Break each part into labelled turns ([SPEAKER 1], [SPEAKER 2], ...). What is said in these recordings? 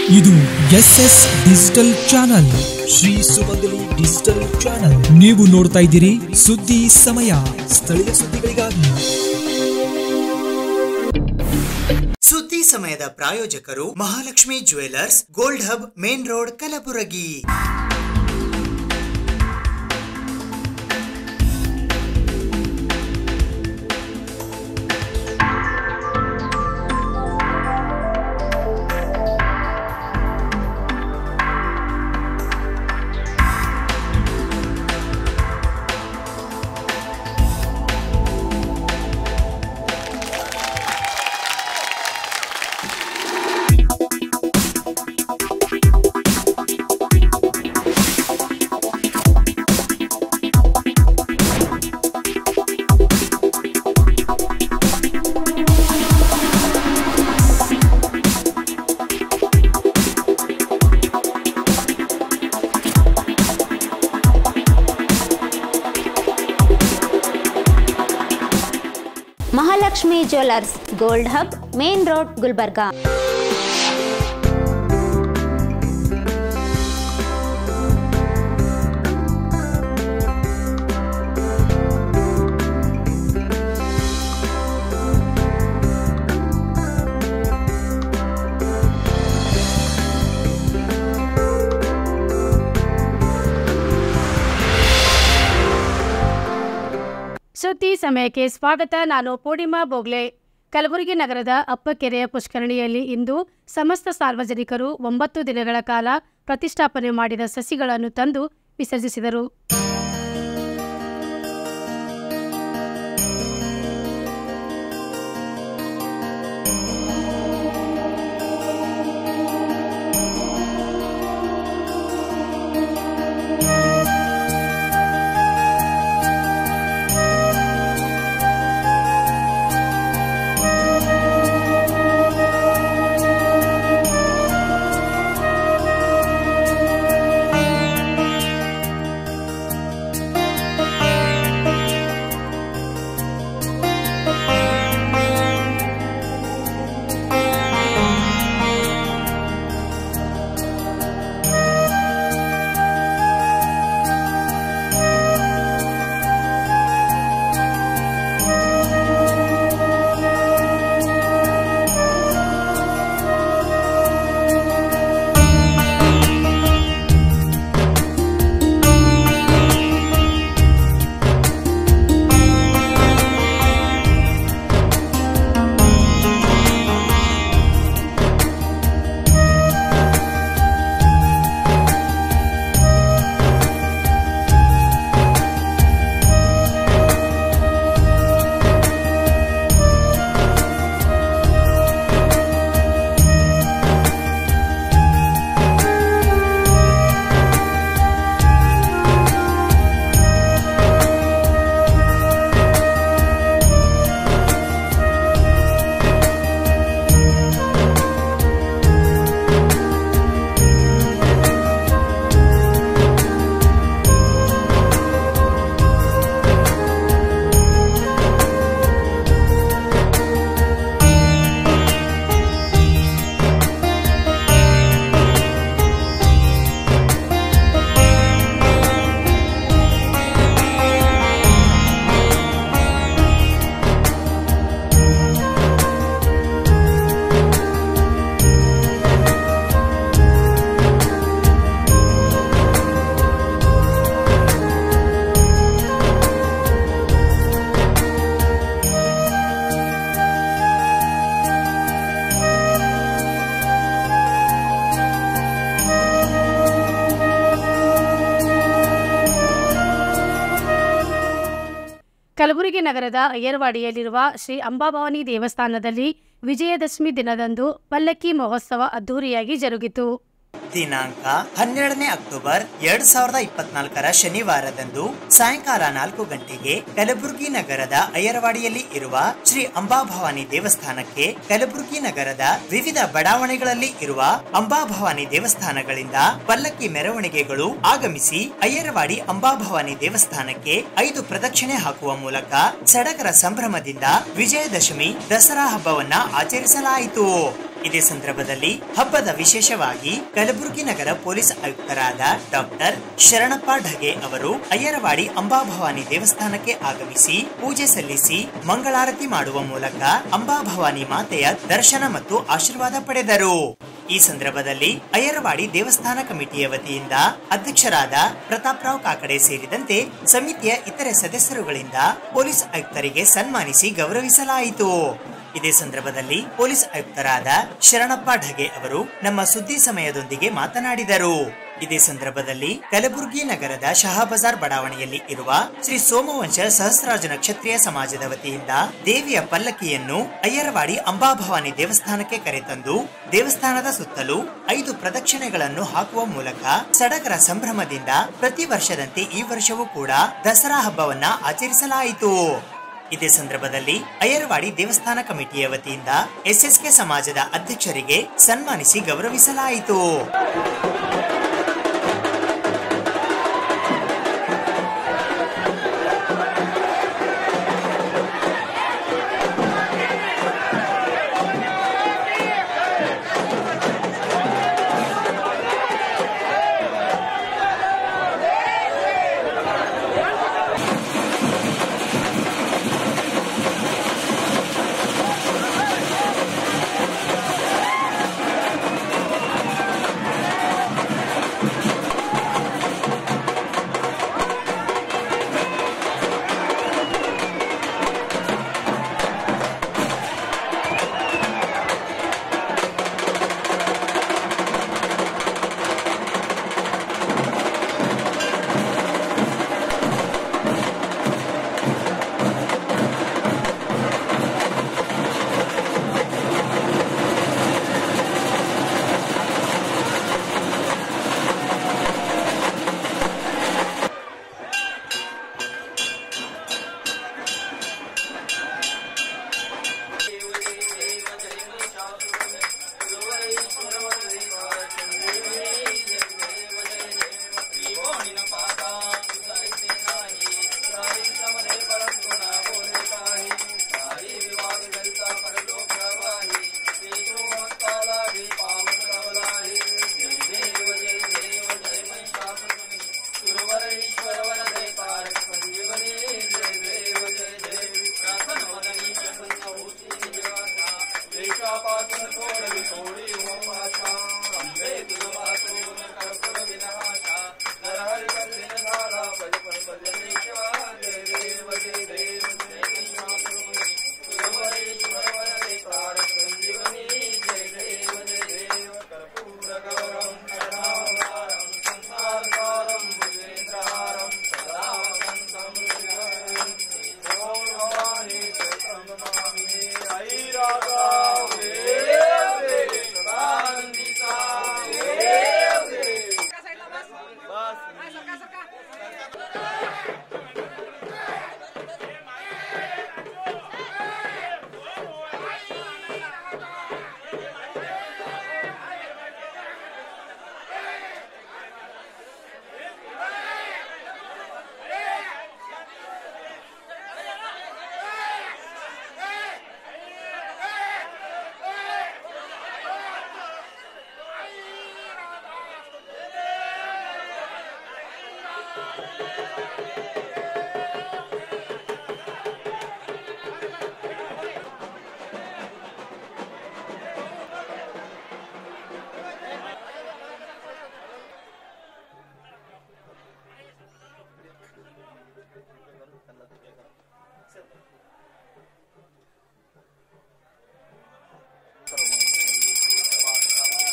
[SPEAKER 1] ಇದು S S digital channel Shri Sumangali digital channel ನೀವು ನೋಡ್ತಾ ಇದ್ದೀರಿ ಸುದ್ದಿ ಸಮಯ ಸ್ಥಳೀಯ ಸುದ್ದಿಗಳಿಗಾಗಿ
[SPEAKER 2] ಸುದ್ದಿ ಸಮಯದ ಪ್ರಾಯೋಜಕರು Mahalakshmi jewellers gold hub main road Kalaburagi
[SPEAKER 3] Mahalakshmi jewellers gold hub main road Gulbarga
[SPEAKER 4] ಸುದ್ದಿ ಸಮಯಕ್ಕೆ ಸ್ವಾಗತ ನಾನು ಪೂರ್ಣಿಮಾ ಬೋಗ್ಲೆ ಕಲಬುರಗಿ ನಗರದ ಅಪ್ಪಕೆರೆಯ ಪುಷ್ಕರಣಿಯಲ್ಲಿ ಇಂದು ಸಮಸ್ತ ಸಾರ್ವಜನಿಕರು ಒಂಬತ್ತು ದಿನಗಳ ಕಾಲ ಪ್ರತಿಷ್ಠಾಪನೆ ಮಾಡಿದ ಸಸಿಗಳನ್ನು ತಂದು ವಿಸರ್ಜಿಸಿದರು ಕಲಬುರಗಿ ನಗರದ ಅಯ್ಯರ್ವಾಡಿಯಲ್ಲಿರುವ ಶ್ರೀ ಅಂಬಾಭವಾನಿ ದೇವಸ್ಥಾನದಲ್ಲಿ ವಿಜಯದಶಮಿ ದಿನದಂದು ಪಲ್ಲಕ್ಕಿ ಮಹೋತ್ಸವ ಅದ್ದೂರಿಯಾಗಿ ಜರುಗಿತು
[SPEAKER 2] ದಿನಾಂಕ ಹನ್ನೆರಡನೇ ಅಕ್ಟೋಬರ್ ಎರಡ್ ಸಾವಿರದ ಇಪ್ಪತ್ನಾಲ್ಕರ ಶನಿವಾರದಂದು ಸಾಯಂಕಾಲ ನಾಲ್ಕು ಗಂಟೆಗೆ ಕಲಬುರಗಿ ನಗರದ ಅಯ್ಯರವಾಡಿಯಲ್ಲಿ ಇರುವ ಶ್ರೀ ಅಂಬಾಭವಾನಿ ದೇವಸ್ಥಾನಕ್ಕೆ ಕಲಬುರಗಿ ನಗರದ ವಿವಿಧ ಬಡಾವಣೆಗಳಲ್ಲಿ ಇರುವ ಅಂಬಾಭವಾನಿ ದೇವಸ್ಥಾನಗಳಿಂದ ಪಲ್ಲಕ್ಕಿ ಮೆರವಣಿಗೆಗಳು ಆಗಮಿಸಿ ಅಯ್ಯರವಾಡಿ ಅಂಬಾಭವಾನಿ ದೇವಸ್ಥಾನಕ್ಕೆ ಐದು ಪ್ರದಕ್ಷಿಣೆ ಹಾಕುವ ಮೂಲಕ ಸಡಗರ ಸಂಭ್ರಮದಿಂದ ವಿಜಯದಶಮಿ ದಸರಾ ಹಬ್ಬವನ್ನ ಆಚರಿಸಲಾಯಿತು ಇದೇ ಸಂದರ್ಭದಲ್ಲಿ ಹಬ್ಬದ ವಿಶೇಷವಾಗಿ ಕಲಬುರಗಿ ನಗರ ಪೊಲೀಸ್ ಆಯುಕ್ತರಾದ ಡಾಕ್ಟರ್ ಶರಣಪ್ಪ ಢಗೆ ಅವರು ಅಯ್ಯರವಾಡಿ ಅಂಬಾಭವಾನಿ ದೇವಸ್ಥಾನಕ್ಕೆ ಆಗಮಿಸಿ ಪೂಜೆ ಸಲ್ಲಿಸಿ ಮಂಗಳಾರತಿ ಮಾಡುವ ಮೂಲಕ ಅಂಬಾಭವಾನಿ ಮಾತೆಯ ದರ್ಶನ ಮತ್ತು ಆಶೀರ್ವಾದ ಪಡೆದರು ಈ ಸಂದರ್ಭದಲ್ಲಿ ಅಯ್ಯರವಾಡಿ ದೇವಸ್ಥಾನ ಕಮಿಟಿಯ ವತಿಯಿಂದ ಅಧ್ಯಕ್ಷರಾದ ಪ್ರತಾಪ್ರಾವ್ ಕಾಕಡೆ ಸೇರಿದಂತೆ ಸಮಿತಿಯ ಇತರೆ ಸದಸ್ಯರುಗಳಿಂದ ಪೊಲೀಸ್ ಆಯುಕ್ತರಿಗೆ ಸನ್ಮಾನಿಸಿ ಗೌರವಿಸಲಾಯಿತು ಇದೇ ಸಂದರ್ಭದಲ್ಲಿ ಪೊಲೀಸ್ ಆಯುಕ್ತರಾದ ಶರಣಪ್ಪ ಢಗೆ ಅವರು ನಮ್ಮ ಸುದ್ದಿ ಸಮಯದೊಂದಿಗೆ ಮಾತನಾಡಿದರು ಇದೇ ಸಂದರ್ಭದಲ್ಲಿ ಕಲಬುರಗಿ ನಗರದ ಶಹಾಬಜಾರ್ ಬಡಾವಣೆಯಲ್ಲಿ ಇರುವ ಶ್ರೀ ಸೋಮವಂಶ ಸಹಸ್ರಾಜ ಕ್ಷತ್ರಿಯ ಸಮಾಜದ ವತಿಯಿಂದ ದೇವಿಯ ಪಲ್ಲಕ್ಕಿಯನ್ನು ಅಯ್ಯರವಾಡಿ ಅಂಬಾಭವಾನಿ ದೇವಸ್ಥಾನಕ್ಕೆ ಕರೆತಂದು ದೇವಸ್ಥಾನದ ಸುತ್ತಲೂ ಐದು ಪ್ರದಕ್ಷಿಣೆಗಳನ್ನು ಹಾಕುವ ಮೂಲಕ ಸಡಗರ ಸಂಭ್ರಮದಿಂದ ಪ್ರತಿ ವರ್ಷದಂತೆ ಈ ವರ್ಷವೂ ಕೂಡ ದಸರಾ ಹಬ್ಬವನ್ನ ಆಚರಿಸಲಾಯಿತು ಇದೇ ಸಂದರ್ಭದಲ್ಲಿ ಅಯ್ಯರವಾಡಿ ದೇವಸ್ಥಾನ ಕಮಿಟಿಯ ವತಿಯಿಂದ ಎಸ್ಎಸ್ಕೆ ಸಮಾಜದ ಅಧ್ಯಕ್ಷರಿಗೆ ಸನ್ಮಾನಿಸಿ ಗೌರವಿಸಲಾಯಿತು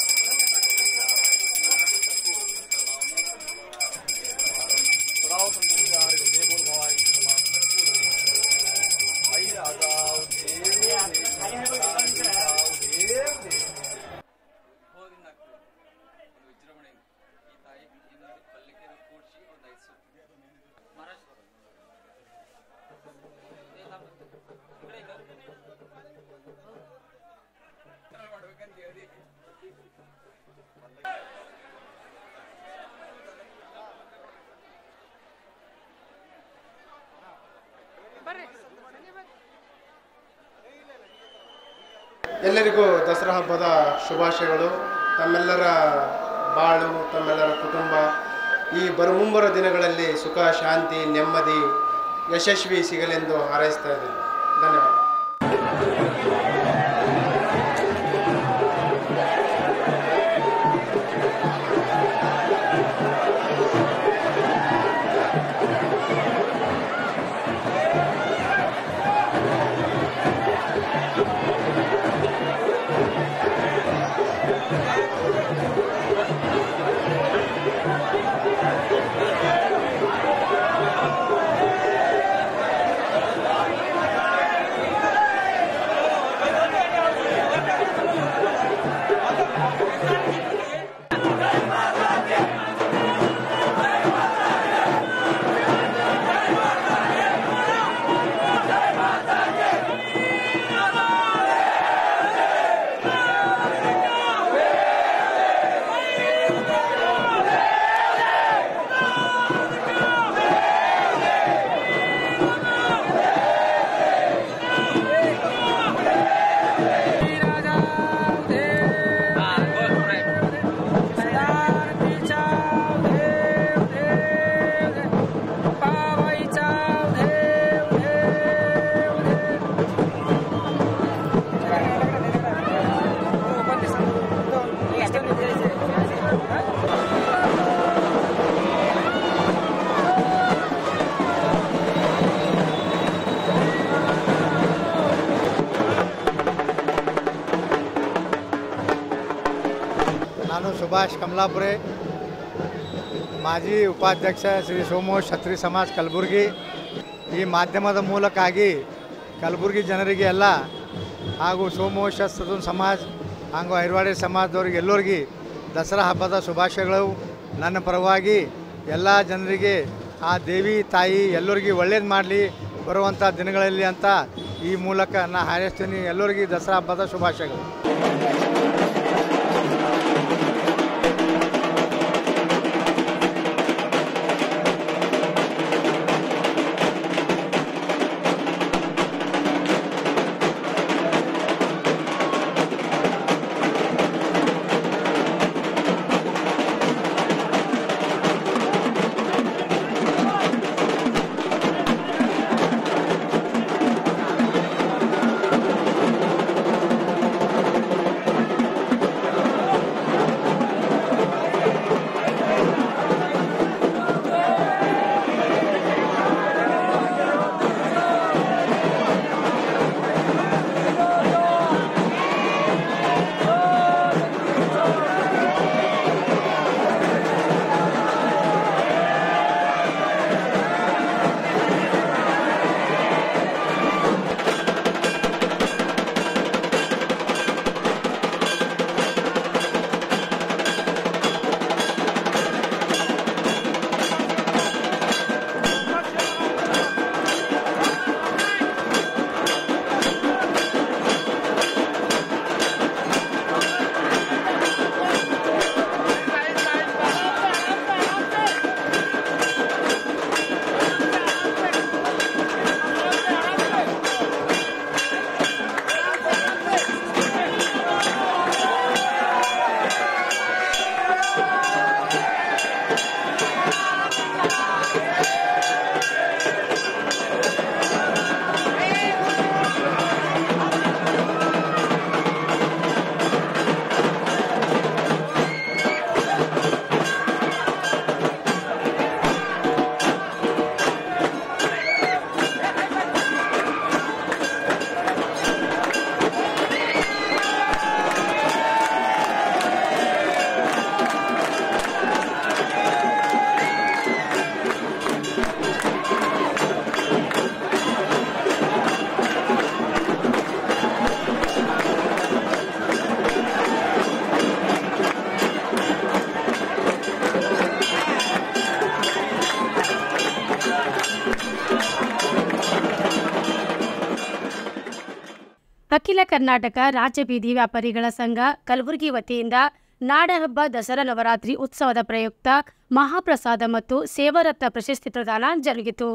[SPEAKER 5] ಸದಾ ಎಲ್ಲರಿಗೂ ದಸರಾ ಹಬ್ಬದ ಶುಭಾಶಯಗಳು ತಮ್ಮೆಲ್ಲರ ಬಾಳು ತಮ್ಮೆಲ್ಲರ ಕುಟುಂಬ ಈ ಬರು ಮುಂಬರುವ ದಿನಗಳಲ್ಲಿ ಸುಖ ಶಾಂತಿ ನೆಮ್ಮದಿ ಯಶಸ್ವಿ ಸಿಗಲೆಂದು ಹಾರೈಸ್ತಾ ಇದ್ದೀನಿ ಧನ್ಯವಾದ
[SPEAKER 6] ನಾನು ಸುಭಾಷ್ ಕಮಲಾಪುರೆ ಮಾಜಿ ಉಪಾಧ್ಯಕ್ಷ ಶ್ರೀ ಸೋಮೋ ಛತ್ರಿ ಸಮಾಜ್ ಕಲಬುರಗಿ ಈ ಮಾಧ್ಯಮದ ಮೂಲಕಾಗಿ ಕಲಬುರಗಿ ಜನರಿಗೆ ಎಲ್ಲ ಹಾಗೂ ಸೋಮೋ ಸದನ್ ಸಮಾಜ್ ಹಾಗೂ ಐರ್ವಾಡಿ ಸಮಾಜದವ್ರಿಗೆ ಎಲ್ಲರಿಗೆ ದಸರಾ ಹಬ್ಬದ ಶುಭಾಶಯಗಳು ನನ್ನ ಪರವಾಗಿ ಎಲ್ಲ ಜನರಿಗೆ ಆ ದೇವಿ ತಾಯಿ ಎಲ್ಲರಿಗೆ ಒಳ್ಳೇದು ಮಾಡಲಿ ಬರುವಂಥ ದಿನಗಳಲ್ಲಿ ಅಂತ ಈ ಮೂಲಕ ನಾ ಹಾರೈಸ್ತೀನಿ ಎಲ್ಲರಿಗೆ ದಸರಾ ಹಬ್ಬದ ಶುಭಾಶಯಗಳು
[SPEAKER 4] ಅಖಿಲ ಕರ್ನಾಟಕ ರಾಜ್ಯ ಬೀದಿ ವ್ಯಾಪಾರಿಗಳ ಸಂಘ ಕಲಬುರಗಿ ವತಿಯಿಂದ ನಾಡಹಬ್ಬ ದಸರಾ ನವರಾತ್ರಿ ಉತ್ಸವದ ಪ್ರಯುಕ್ತ ಮಹಾಪ್ರಸಾದ ಮತ್ತು ಸೇವಾರತ್ನ ಪ್ರಶಸ್ತಿ ಪ್ರದಾನ ಜರುಗಿತು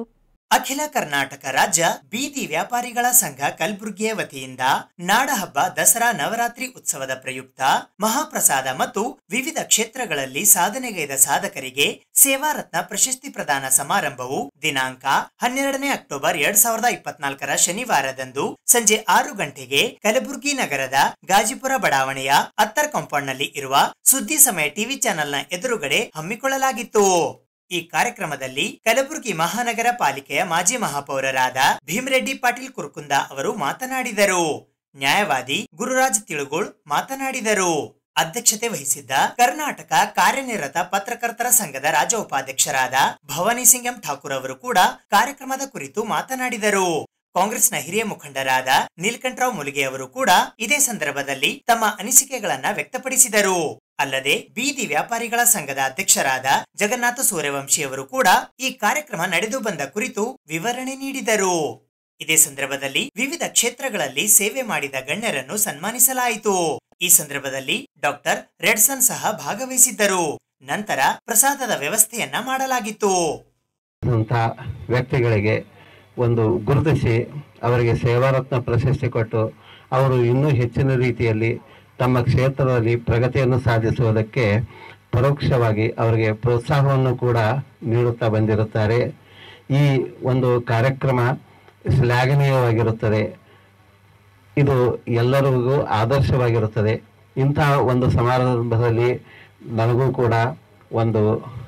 [SPEAKER 2] ಅಖಿಲ ಕರ್ನಾಟಕ ರಾಜ್ಯ ಬೀದಿ ವ್ಯಾಪಾರಿಗಳ ಸಂಘ ಕಲಬುರಗಿಯ ವತಿಯಿಂದ ನಾಡಹಬ್ಬ ದಸರಾ ನವರಾತ್ರಿ ಉತ್ಸವದ ಪ್ರಯುಕ್ತ ಮಹಾಪ್ರಸಾದ ಮತ್ತು ವಿವಿಧ ಕ್ಷೇತ್ರಗಳಲ್ಲಿ ಸಾಧನೆಗೈದ ಸಾಧಕರಿಗೆ ಸೇವಾರತ್ನ ಪ್ರಶಸ್ತಿ ಪ್ರದಾನ ಸಮಾರಂಭವು ದಿನಾಂಕ ಹನ್ನೆರಡನೇ ಅಕ್ಟೋಬರ್ ಎರಡ್ ಸಾವಿರದ ಇಪ್ಪತ್ನಾಲ್ಕರ ಶನಿವಾರದಂದು ಸಂಜೆ ಆರು ಗಂಟೆಗೆ ಕಲಬುರಗಿ ನಗರದ ಗಾಜಿಪುರ ಬಡಾವಣೆಯ ಅತ್ತರ್ ಕಾಂಪೌಂಡ್ ನಲ್ಲಿ ಇರುವ ಸುದ್ದಿ ಸಮಯ ಟಿವಿ ಚಾನೆಲ್ನ ಎದುರುಗಡೆ ಹಮ್ಮಿಕೊಳ್ಳಲಾಗಿತ್ತು ಈ ಕಾರ್ಯಕ್ರಮದಲ್ಲಿ ಕಲಬುರಗಿ ಮಹಾನಗರ ಪಾಲಿಕೆಯ ಮಾಜಿ ಮಹಾಪೌರರಾದ ಭೀಮರೆಡ್ಡಿ ಪಾಟೀಲ್ ಕುರ್ಕುಂದ ಅವರು ಮಾತನಾಡಿದರು ನ್ಯಾಯವಾದಿ ಗುರುರಾಜ್ ತಿಳುಗೋಳ್ ಮಾತನಾಡಿದರು ಅಧ್ಯಕ್ಷತೆ ವಹಿಸಿದ್ದ ಕರ್ನಾಟಕ ಕಾರ್ಯನಿರತ ಪತ್ರಕರ್ತರ ಸಂಘದ ರಾಜ್ಯ ಉಪಾಧ್ಯಕ್ಷರಾದ ಭವಾನಿ ಸಿಂಗ್ ಎಂ ಠಾಕೂರ್ ಅವರು ಕೂಡ ಕಾರ್ಯಕ್ರಮದ ಕುರಿತು ಮಾತನಾಡಿದರು ಕಾಂಗ್ರೆಸ್ನ ಹಿರಿಯ ಮುಖಂಡರಾದ ನೀಲಕಂಠರಾವ್ ಮುಲಿಗೆ ಅವರು ಕೂಡ ಇದೇ ಸಂದರ್ಭದಲ್ಲಿ ತಮ್ಮ ಅನಿಸಿಕೆಗಳನ್ನ ವ್ಯಕ್ತಪಡಿಸಿದರು ಅಲ್ಲದೆ ಬೀದಿ ವ್ಯಾಪಾರಿಗಳ ಸಂಘದ ಅಧ್ಯಕ್ಷರಾದ ಜಗನ್ನಾಥ ಸೂರ್ಯವಂಶಿ ಅವರು ಕೂಡ ಈ ಕಾರ್ಯಕ್ರಮ ನಡೆದು ಬಂದ ಕುರಿತು ವಿವರಣೆ ನೀಡಿದರು ಇದೇ ಸಂದರ್ಭದಲ್ಲಿ ವಿವಿಧ ಕ್ಷೇತ್ರಗಳಲ್ಲಿ ಸೇವೆ ಮಾಡಿದ ಗಣ್ಯರನ್ನು ಸನ್ಮಾನಿಸಲಾಯಿತು ಈ ಸಂದರ್ಭದಲ್ಲಿ ಡಾಕ್ಟರ್ ರೆಡ್ಸನ್ ಸಹ ಭಾಗವಹಿಸಿದ್ದರು ನಂತರ ಪ್ರಸಾದದ ವ್ಯವಸ್ಥೆಯನ್ನ ಮಾಡಲಾಗಿತ್ತು
[SPEAKER 7] ಅಂಥ ವ್ಯಕ್ತಿಗಳಿಗೆ ಒಂದು ಗುರುತಿಸಿ ಅವರಿಗೆ ಸೇವಾರತ್ನ ಪ್ರಶಸ್ತಿ ಕೊಟ್ಟು ಅವರು ಇನ್ನೂ ಹೆಚ್ಚಿನ ರೀತಿಯಲ್ಲಿ ತಮ್ಮ ಕ್ಷೇತ್ರದಲ್ಲಿ ಪ್ರಗತಿಯನ್ನು ಸಾಧಿಸುವುದಕ್ಕೆ ಪರೋಕ್ಷವಾಗಿ ಅವರಿಗೆ ಪ್ರೋತ್ಸಾಹವನ್ನು ಕೂಡ ನೀಡುತ್ತಾ ಬಂದಿರುತ್ತಾರೆ ಈ ಒಂದು ಕಾರ್ಯಕ್ರಮ ಶ್ಲಾಘನೀಯವಾಗಿರುತ್ತದೆ ಇದು ಎಲ್ಲರಿಗೂ ಆದರ್ಶವಾಗಿರುತ್ತದೆ ಇಂತಹ ಒಂದು ಸಮಾರಂಭದಲ್ಲಿ ನನಗೂ ಕೂಡ ಒಂದು